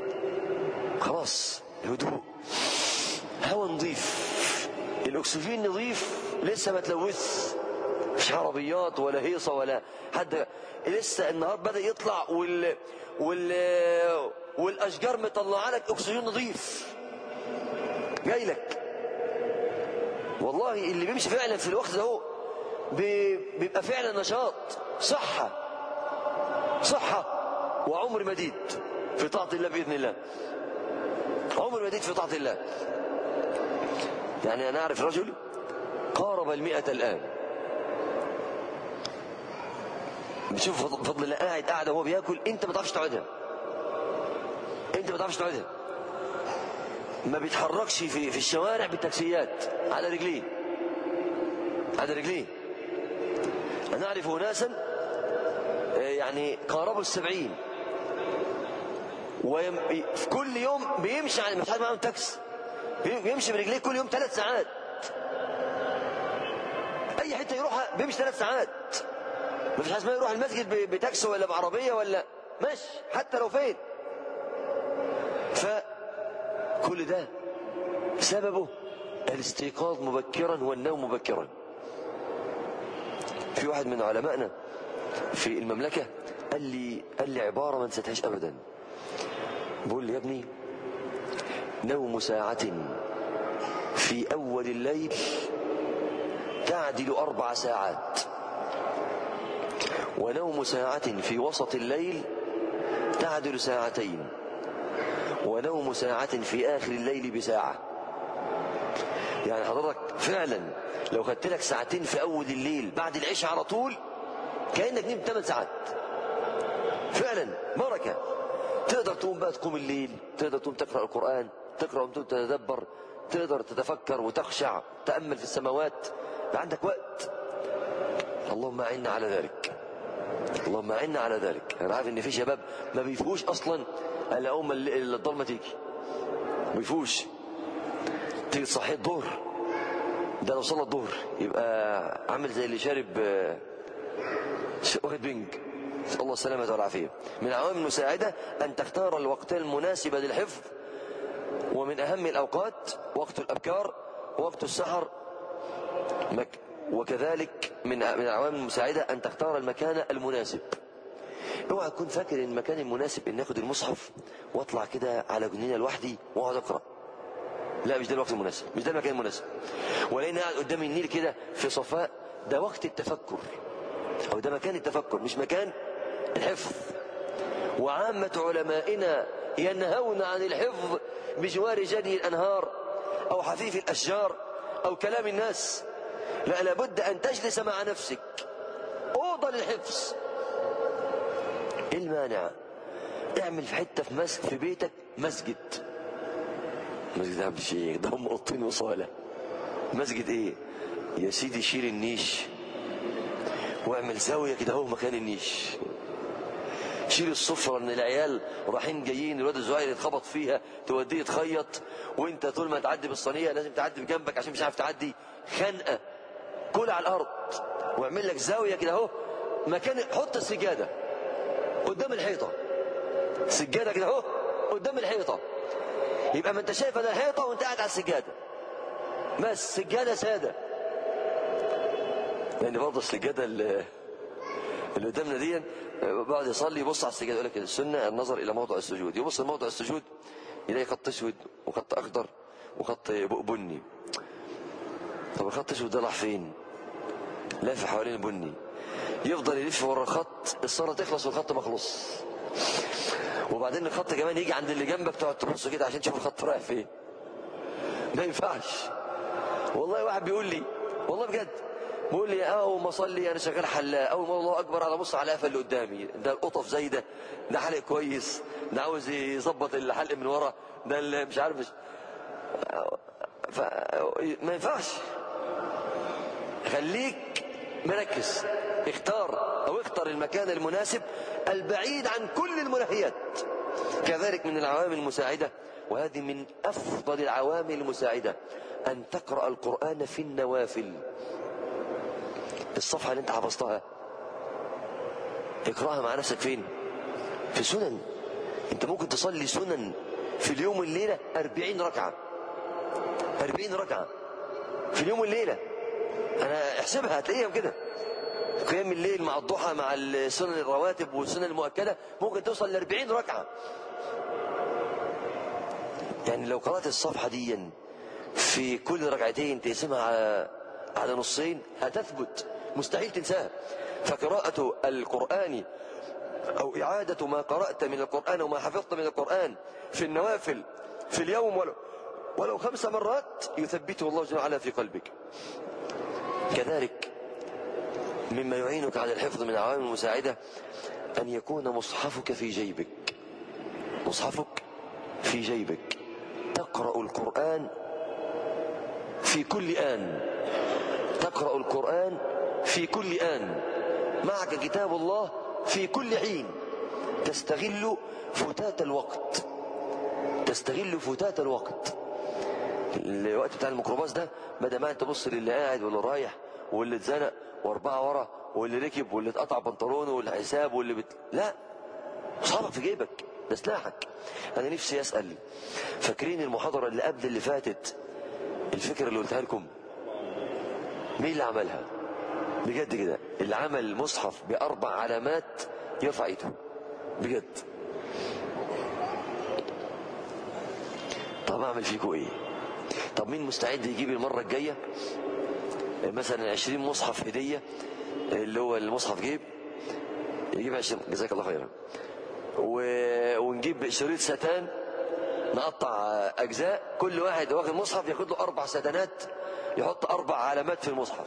خلاص هدوء هوا نظيف الأكسجين نظيف لسه ما تلوث مش عربيات ولا هيصة ولا حد لسه النهار بدأ يطلع وال وال والاشجار مطلعه لك اكسجين نظيف جاي لك والله اللي بيمشي فعلا في الوقت ده هو بيبقى فعلا نشاط صحة صحة وعمر مديد في طاعة الله بإذن الله عمر مديد في طاعة الله يعني أنا أعرف رجل قارب المئة الآن بتشوف فضل الله قاعد قاعدة وهو بياكل أنت ما تعرفش تقعدها انت ما تعرفش تقعدها ما بيتحركش في, في الشوارع بالتاكسيات على رجليه على رجليه أنا أعرف ناسا يعني قاربوا السبعين وفي كل يوم بيمشي على مش عارف معاهم تاكس بيمشي برجليه كل يوم ثلاث ساعات اي حته يروحها بيمشي ثلاث ساعات ما فيش حاجه اسمها يروح المسجد بتاكسي ولا بعربيه ولا ماشي حتى لو فين فكل ده سببه الاستيقاظ مبكرا والنوم مبكرا في واحد من علمائنا في المملكة قال لي قال لي عبارة ما نسيتهاش أبدا بقول لي يا ابني نوم ساعة في أول الليل تعدل أربع ساعات ونوم ساعة في وسط الليل تعدل ساعتين ونوم ساعة في آخر الليل بساعة يعني حضرتك فعلا لو خدت لك ساعتين في أول الليل بعد العشاء على طول كأنك نمت 8 ساعات فعلا بركة تقدر تقوم بقى تقوم الليل تقدر تقوم تقرأ القرآن تقرأ وتقوم تتدبر تقدر تتفكر وتخشع تأمل في السماوات عندك وقت اللهم أعنا على ذلك اللهم أعنا على ذلك أنا عارف إن في شباب ما بيفوش أصلا إلا أول ما الضلمة تيجي ما بيفوش تيجي تصحي الظهر ده لو صلى الظهر يبقى عامل زي اللي شارب واخد بنج نسأل الله السلامة والعافية من العوامل المساعدة أن تختار الوقت المناسب للحفظ ومن أهم الأوقات وقت الأبكار وقت السحر وكذلك من من العوامل المساعدة أن تختار المكان المناسب اوعى تكون فاكر ان المكان المناسب ان اخد المصحف واطلع كده على جنينه لوحدي واقعد اقرا لا مش ده الوقت المناسب مش ده المكان المناسب ولان قاعد قدام النيل كده في صفاء ده وقت التفكر او ده مكان التفكر مش مكان الحفظ وعامة علمائنا ينهون عن الحفظ بجوار جدي الأنهار أو حفيف الأشجار أو كلام الناس لا لابد أن تجلس مع نفسك أوضة للحفظ إيه المانع اعمل في حتة في مسجد في بيتك مسجد مسجد عبد الشيخ ده هم اوضتين وصالة مسجد ايه يا سيدي شيل النيش واعمل زاوية كده اهو مكان النيش شيل الصفرة من العيال رايحين جايين الواد الصغير يتخبط فيها توديه يتخيط وانت طول ما تعدي بالصينية لازم تعدي بجنبك عشان مش عارف تعدي خنقة كل على الارض واعمل لك زاوية كده اهو مكان حط السجادة قدام الحيطة سجادة كده اهو قدام الحيطة يبقى ما انت شايف انا الحيطة وانت قاعد على السجادة بس سجادة سادة لان برضه السجادة اللي اللي قدامنا دي بعد يصلي يبص على السجادة يقول لك السنة النظر إلى موضع السجود يبص لموضع السجود يلاقي خط أسود وخط أخضر وخط بني طب الخط الأسود ده راح فين؟ لافف حوالين البني يفضل يلف ورا الخط الصلاة تخلص والخط ما خلص وبعدين الخط كمان يجي عند اللي جنبك تقعد تبص كده عشان تشوف الخط رايح فين ما ينفعش والله واحد بيقول لي والله بجد بيقول لي اول ما اصلي انا شغال حلاق اول ما الله اكبر على بص على قفل اللي قدامي ده القطف زي ده ده حلق كويس ده عاوز يظبط الحلق من ورا ده اللي مش عارف مش ف... ما ينفعش خليك مركز اختار او اختر المكان المناسب البعيد عن كل المنهيات كذلك من العوامل المساعدة وهذه من أفضل العوامل المساعدة أن تقرأ القرآن في النوافل الصفحة اللي انت حفظتها اقرأها مع نفسك فين في سنن انت ممكن تصلي سنن في اليوم والليلة أربعين ركعة أربعين ركعة في اليوم والليلة أنا احسبها هتلاقيها كده قيام الليل مع الضحى مع السنن الرواتب والسنن المؤكدة ممكن توصل ل 40 ركعة يعني لو قرأت الصفحة دي في كل ركعتين تقسمها على على نصين هتثبت مستحيل تنساها فقراءة القرآن أو إعادة ما قرأت من القرآن وما حفظت من القرآن في النوافل في اليوم ولو, ولو خمس مرات يثبته الله جل وعلا في قلبك كذلك مما يعينك على الحفظ من العوامل المساعدة أن يكون مصحفك في جيبك مصحفك في جيبك تقرأ القرآن في كل آن تقرأ القرآن في كل آن معك كتاب الله في كل حين تستغل فتات الوقت تستغل فتات الوقت الوقت بتاع الميكروباص ده بدل ما انت تبص للي قاعد واللي رايح واللي اتزنق واربعه ورا واللي ركب واللي اتقطع بنطلونه واللي حساب واللي بت... لا صابك في جيبك ده سلاحك انا نفسي اسال فاكرين المحاضره اللي قبل اللي فاتت الفكره اللي قلتها لكم مين اللي عملها بجد كده اللي عمل مصحف باربع علامات يرفع ايده بجد طب اعمل فيكم ايه طب مين مستعد يجيب المره الجايه مثلا 20 مصحف هديه اللي هو المصحف جيب يجيب 20 جزاك الله خيرا و... ونجيب شريط ستان نقطع اجزاء كل واحد واخد مصحف ياخد له اربع ستانات يحط اربع علامات في المصحف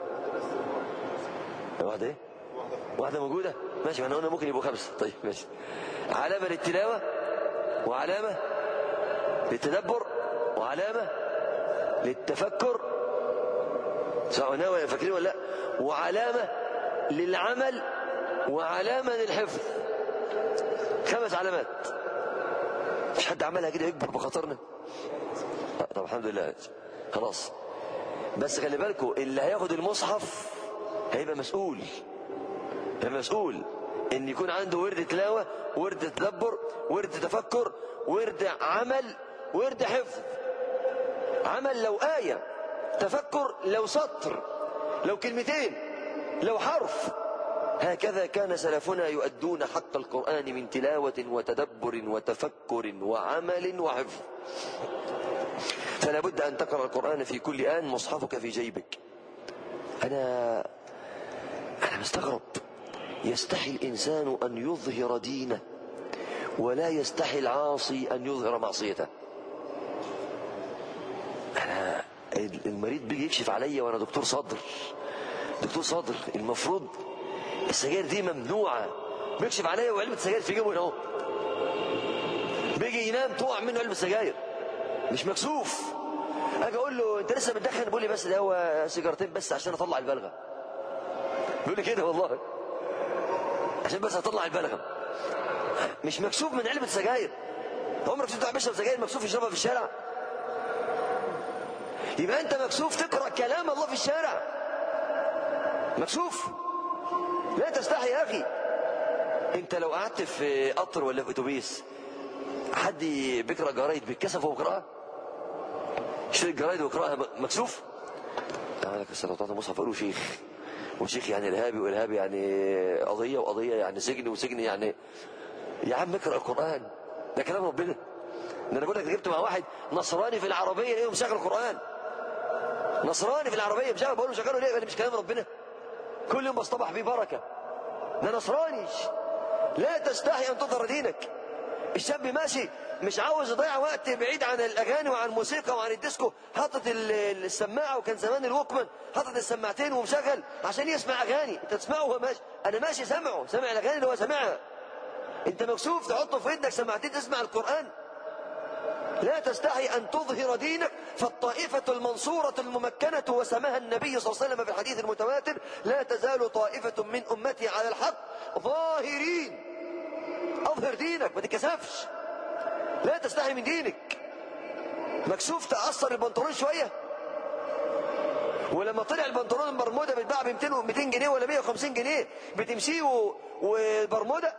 واحده ايه واحده موجوده ماشي ما انا قلنا ممكن يبقوا خمسه طيب ماشي علامه للتلاوه وعلامه للتدبر وعلامه للتفكر سواء ناوي فاكرين ولا لا وعلامه للعمل وعلامه للحفظ خمس علامات مش حد عملها كده يكبر بخاطرنا طب الحمد لله خلاص بس خلي بالكم اللي هياخد المصحف هيبقى مسؤول هيبقى مسؤول ان يكون عنده ورد تلاوه ورد تدبر ورد تفكر ورد عمل ورد حفظ عمل لو ايه تفكر لو سطر لو كلمتين لو حرف هكذا كان سلفنا يؤدون حق القرآن من تلاوة وتدبر وتفكر وعمل وحفظ فلا بد أن تقرأ القرآن في كل آن مصحفك في جيبك أنا أنا مستغرب يستحي الإنسان أن يظهر دينه ولا يستحي العاصي أن يظهر معصيته أنا المريض بيجي يكشف عليا وأنا دكتور صدر دكتور صدر المفروض السجاير دي ممنوعة بيكشف عليا وعلبة سجاير في جيبه هنا اهو بيجي ينام تقع منه علبة سجاير مش مكسوف اجي اقول له انت لسه بتدخن بيقول لي بس ده هو سيجارتين بس عشان اطلع البلغم بيقول لي كده والله عشان بس اطلع البلغم مش مكسوف من علبة سجاير عمرك شفت واحد بيشرب سجاير مكسوف يشربها في الشارع يبقى انت مكسوف تقرا كلام الله في الشارع مكسوف لا تستحي يا اخي انت لو قعدت في قطر ولا في اتوبيس حد بيقرا جرايد بيتكسف وهو بيقراها يشتري الجرايد ويقراها مكسوف انا لك السنه بتاعت المصحف قالوا شيخ وشيخ يعني ارهابي وارهابي يعني قضيه وقضيه يعني سجن وسجن يعني يا عم اقرا القران ده كلام ربنا ده انا بقول لك جبت مع واحد نصراني في العربيه ليه مشغل القران نصراني في العربيه مشغل بقول له شغله ليه قال لي مش كلام ربنا كل يوم بصطبح بيه بركة ده نصراني لا تستحي أن تظهر دينك الشاب ماشي مش عاوز يضيع وقت بعيد عن الأغاني وعن الموسيقى وعن الديسكو حاطط السماعة وكان زمان الوكمان حاطط السماعتين ومشغل عشان يسمع أغاني أنت تسمعه وهو ماشي أنا ماشي سامعه سامع الأغاني اللي هو سامعها أنت مكسوف تحطه في إيدك سماعتين تسمع القرآن لا تستحي أن تظهر دينك فالطائفة المنصورة الممكنة وسماها النبي صلى الله عليه وسلم في الحديث المتواتر لا تزال طائفة من أمتي على الحق ظاهرين أظهر دينك ما تتكسفش لا تستحي من دينك مكسوف تأثر البنطلون شوية ولما طلع البنطلون البرمودا بيتباع ب 200 و 200 جنيه ولا 150 جنيه بتمشيه وبرمودا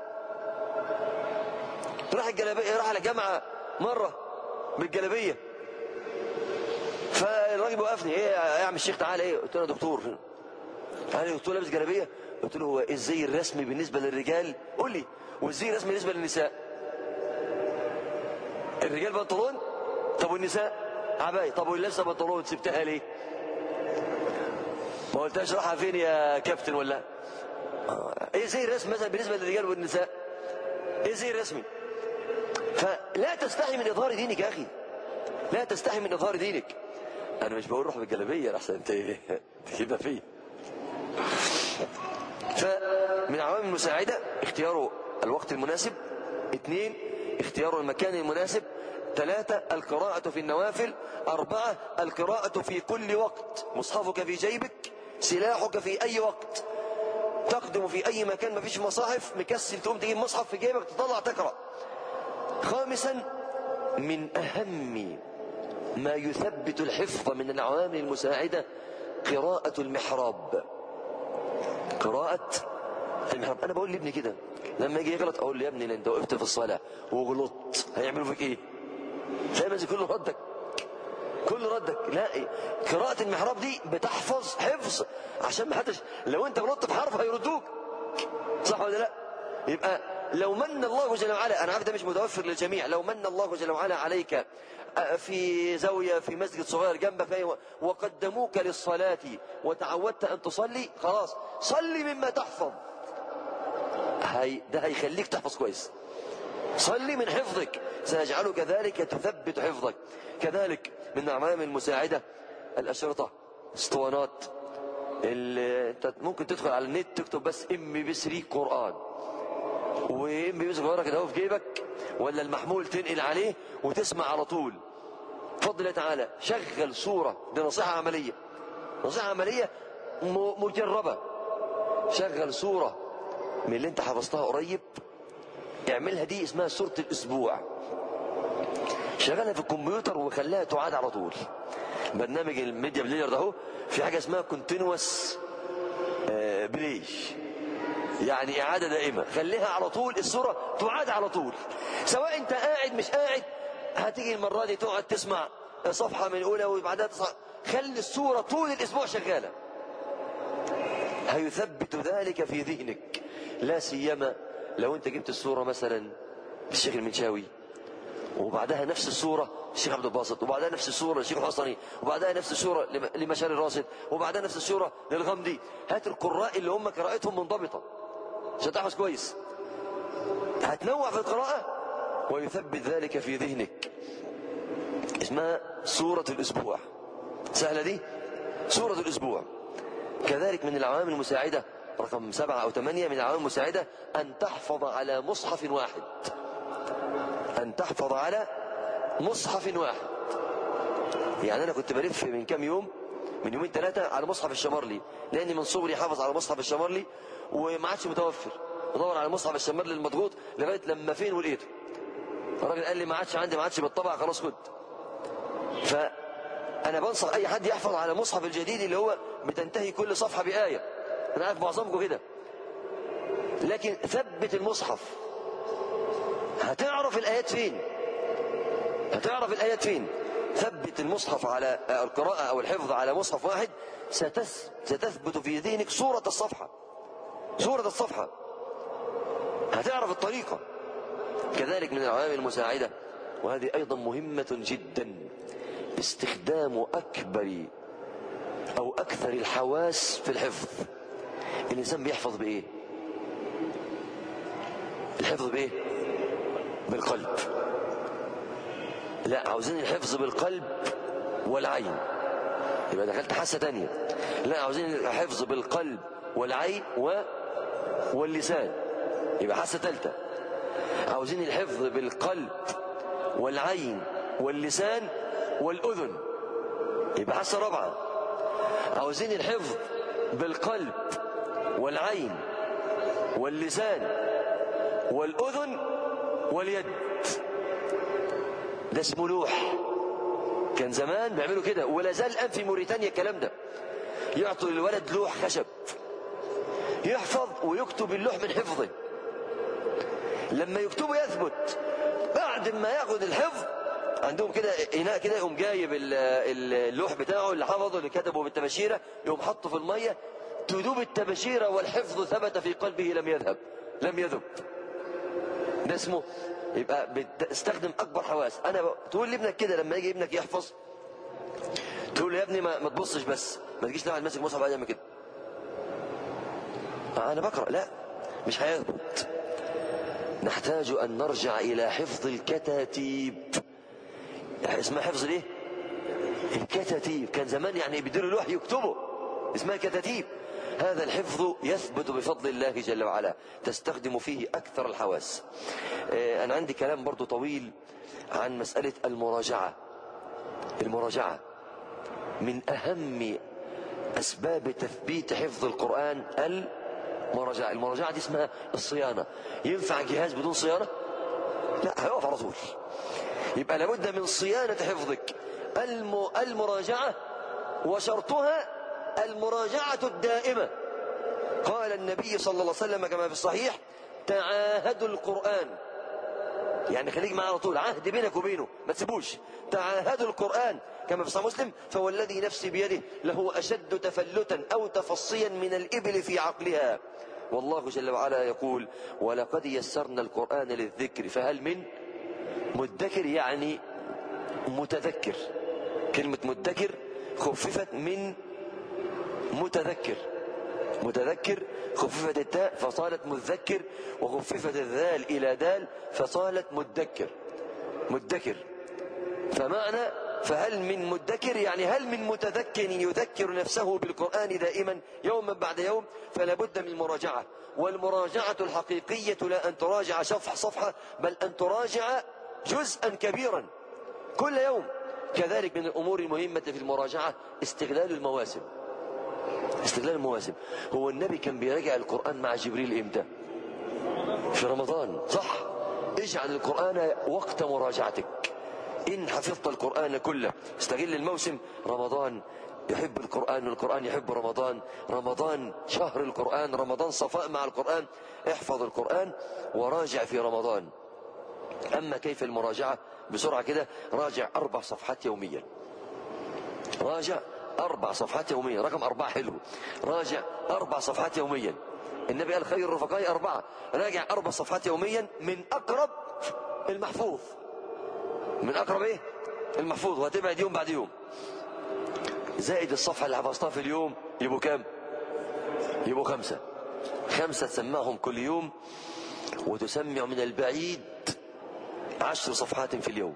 راح الجلابيه راح على جامعه مرة بالجلابية فالراجل وقفني ايه يا عم الشيخ تعالى ايه قلت له يا دكتور قال لي دكتور لابس جلابية قلت له هو ايه الزي الرسمي بالنسبة للرجال قول لي والزي الرسمي بالنسبة للنساء الرجال بنطلون طب والنساء عباية طب واللي لابسه بنطلون سبتها ليه ما قلتهاش راحة فين يا كابتن ولا ايه زي الرسم مثلا بالنسبة للرجال والنساء ايه زي الرسمي فلا تستحي من إظهار دينك يا أخي لا تستحي من إظهار دينك أنا مش بقول روح بالجلابية أحسن أنت كده فيه فمن العوامل المساعدة اختيار الوقت المناسب اثنين اختيار المكان المناسب ثلاثة القراءة في النوافل أربعة القراءة في كل وقت مصحفك في جيبك سلاحك في أي وقت تقدم في أي مكان ما فيش مصاحف مكسل تقوم تجيب مصحف في جيبك تطلع تقرأ خامسا من أهم ما يثبت الحفظ من العوامل المساعدة قراءة المحراب قراءة المحراب أنا بقول لابني كده لما يجي يغلط أقول له يا ابني أنت وقفت في الصلاة وغلطت هيعملوا فيك إيه؟ فاهم زي كله ردك كل ردك لا إيه؟ قراءة المحراب دي بتحفظ حفظ عشان ما حدش لو انت غلطت في حرف هيردوك صح ولا لا يبقى لو من الله جل وعلا انا عارف ده مش متوفر للجميع لو من الله جل وعلا عليك في زاوية في مسجد صغير جنبك وقدموك للصلاة وتعودت أن تصلي خلاص صلي مما تحفظ هي ده هيخليك تحفظ كويس صلي من حفظك سنجعلك ذلك تثبت حفظك كذلك من الأعمال المساعدة الأشرطة اسطوانات اللي انت ممكن تدخل على النت تكتب بس ام بي 3 قران وام بي صغيره كده في جيبك ولا المحمول تنقل عليه وتسمع على طول بفضل الله تعالى شغل صوره دي نصيحه عمليه نصيحه عمليه مجربه شغل صوره من اللي انت حفظتها قريب اعملها دي اسمها سوره الاسبوع شغلها في الكمبيوتر وخليها تعاد على طول برنامج الميديا بلاير ده اهو في حاجه اسمها كونتينوس بلاي يعني اعاده دائمه خليها على طول الصوره تعاد على طول سواء انت قاعد مش قاعد هتيجي المره دي تقعد تسمع صفحه من الاولى وبعدها تصحى خلي الصوره طول الاسبوع شغاله هيثبت ذلك في ذهنك لا سيما لو انت جبت الصوره مثلا للشيخ المنشاوي وبعدها نفس الصورة الشيخ عبد الباسط وبعدها نفس الصورة للشيخ الحصني وبعدها نفس الصورة لمشاري الراشد وبعدها نفس الصورة للغمدي هات القراء اللي هم قراءتهم منضبطة عشان تحفظ كويس هتنوع في القراءة ويثبت ذلك في ذهنك اسمها سورة الأسبوع سهلة دي سورة الأسبوع كذلك من العوامل المساعدة رقم سبعة أو ثمانية من العوامل المساعدة أن تحفظ على مصحف واحد أن تحفظ على مصحف واحد يعني أنا كنت بلف من كام يوم من يومين ثلاثة على مصحف الشمرلي لأني من صغري حافظ على مصحف الشمرلي وما عادش متوفر بدور على مصحف الشمرلي المضغوط لغاية لما فين ولقيته الراجل قال لي ما عادش عندي ما عادش بالطبع خلاص خد فأنا بنصح أي حد يحفظ على مصحف الجديد اللي هو بتنتهي كل صفحة بآية أنا عارف معظمكم كده لكن ثبت المصحف هتعرف الآيات فين هتعرف الآيات فين ثبت المصحف على القراءة أو الحفظ على مصحف واحد ستث... ستثبت في ذهنك صورة الصفحة صورة الصفحة هتعرف الطريقة كذلك من العوامل المساعدة وهذه أيضا مهمة جدا استخدام أكبر أو أكثر الحواس في الحفظ الإنسان بيحفظ بإيه الحفظ بإيه بالقلب لا عاوزين الحفظ بالقلب والعين يبقى دخلت حاسة تانية لا عاوزين الحفظ بالقلب والعين و... واللسان يبقى حاسة تالتة عاوزين الحفظ بالقلب والعين واللسان والأذن يبقى حاسة رابعة عاوزين الحفظ بالقلب والعين واللسان والأذن واليد ده اسمه لوح كان زمان بيعملوا كده ولا زال الآن في موريتانيا الكلام ده يعطوا للولد لوح خشب يحفظ ويكتب اللوح من حفظه لما يكتبه يثبت بعد ما ياخد الحفظ عندهم كده اناء كده يقوم جايب اللوح بتاعه اللي حفظه اللي كتبه بالتباشيره يقوم حطه في الميه تذوب التباشيره والحفظ ثبت في قلبه لم يذهب لم يذب ده اسمه يبقى بتستخدم اكبر حواس انا ب... تقول لابنك كده لما يجي ابنك يحفظ تقول له يا ابني ما, ما تبصش بس ما تجيش واحد ماسك مصحف قاعد يعمل كده انا بقرا لا مش هيثبت نحتاج ان نرجع الى حفظ الكتاتيب اسمها حفظ ليه الكتاتيب كان زمان يعني بيديروا لوح يكتبوا اسمها كتاتيب هذا الحفظ يثبت بفضل الله جل وعلا تستخدم فيه أكثر الحواس آه، أنا عندي كلام برضو طويل عن مسألة المراجعة المراجعة من أهم أسباب تثبيت حفظ القرآن المراجعة المراجعة دي اسمها الصيانة ينفع جهاز بدون صيانة لا هيقف على طول يبقى لابد من صيانة حفظك الم... المراجعة وشرطها المراجعة الدائمة قال النبي صلى الله عليه وسلم كما في الصحيح تعاهدوا القرآن يعني خليك معاه على طول عهد بينك وبينه ما تسيبوش تعاهدوا القرآن كما في صحيح مسلم فهو الذي نفسي بيده له أشد تفلتا أو تفصيا من الإبل في عقلها والله جل وعلا يقول ولقد يسرنا القرآن للذكر فهل من مدكر يعني متذكر كلمة مدكر خففت من متذكر متذكر خففت التاء فصارت مذكر وخففت الذال إلى دال فصارت مدكر مدكر فمعنى فهل من مدكر يعني هل من متذكر يذكر نفسه بالقرآن دائما يوما بعد يوم فلا بد من المراجعة والمراجعة الحقيقية لا أن تراجع صفحة صفحة بل أن تراجع جزءا كبيرا كل يوم كذلك من الأمور المهمة في المراجعة استغلال المواسم استغلال المواسم هو النبي كان بيراجع القرآن مع جبريل إمتى في رمضان صح اجعل القرآن وقت مراجعتك إن حفظت القرآن كله استغل الموسم رمضان يحب القرآن والقرآن يحب رمضان رمضان شهر القرآن رمضان صفاء مع القرآن احفظ القرآن وراجع في رمضان أما كيف المراجعة بسرعة كده راجع أربع صفحات يوميا راجع أربع صفحات يوميا رقم أربعة حلو راجع أربع صفحات يوميا النبي قال خير الرفقاء أربعة راجع أربع صفحات يوميا من أقرب المحفوظ من أقرب إيه المحفوظ وهتبعد يوم بعد يوم زائد الصفحة اللي حفظتها في اليوم يبقوا كام يبقوا خمسة خمسة تسمعهم كل يوم وتسمع من البعيد عشر صفحات في اليوم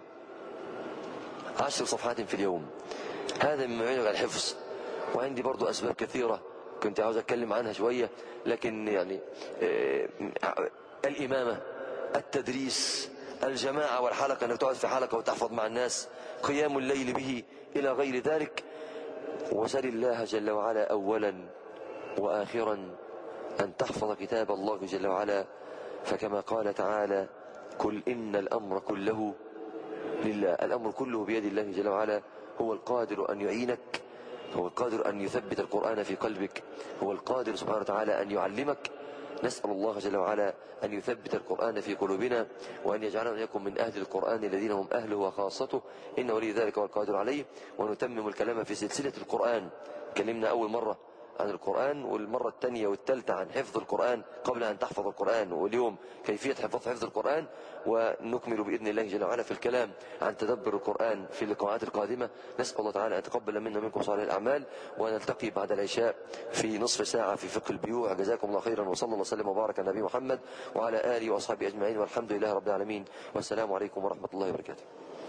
عشر صفحات في اليوم هذا مما يعين على الحفظ وعندي برضو أسباب كثيرة كنت عاوز أتكلم عنها شوية لكن يعني آه الإمامة التدريس الجماعة والحلقة أنك تقعد في حلقة وتحفظ مع الناس قيام الليل به إلى غير ذلك وسل الله جل وعلا أولا وآخرا أن تحفظ كتاب الله جل وعلا فكما قال تعالى قل إن الأمر كله لله الأمر كله بيد الله جل وعلا هو القادر أن يعينك هو القادر أن يثبت القرآن في قلبك هو القادر سبحانه وتعالى أن يعلمك نسأل الله جل وعلا أن يثبت القرآن في قلوبنا وأن يجعلنا وإياكم من أهل القرآن الذين هم أهله وخاصته إن ولي ذلك والقادر عليه ونتمم الكلام في سلسلة القرآن كلمنا أول مرة عن القرآن والمرة الثانية والثالثة عن حفظ القرآن قبل أن تحفظ القرآن واليوم كيفية حفظ حفظ القرآن ونكمل بإذن الله جل وعلا في الكلام عن تدبر القرآن في اللقاءات القادمة نسأل الله تعالى أن يتقبل منا ومنكم صالح الأعمال ونلتقي بعد العشاء في نصف ساعة في فقه البيوع جزاكم الله خيرا وصلى الله وسلم وبارك على نبي محمد وعلى آله وأصحابه أجمعين والحمد لله رب العالمين والسلام عليكم ورحمة الله وبركاته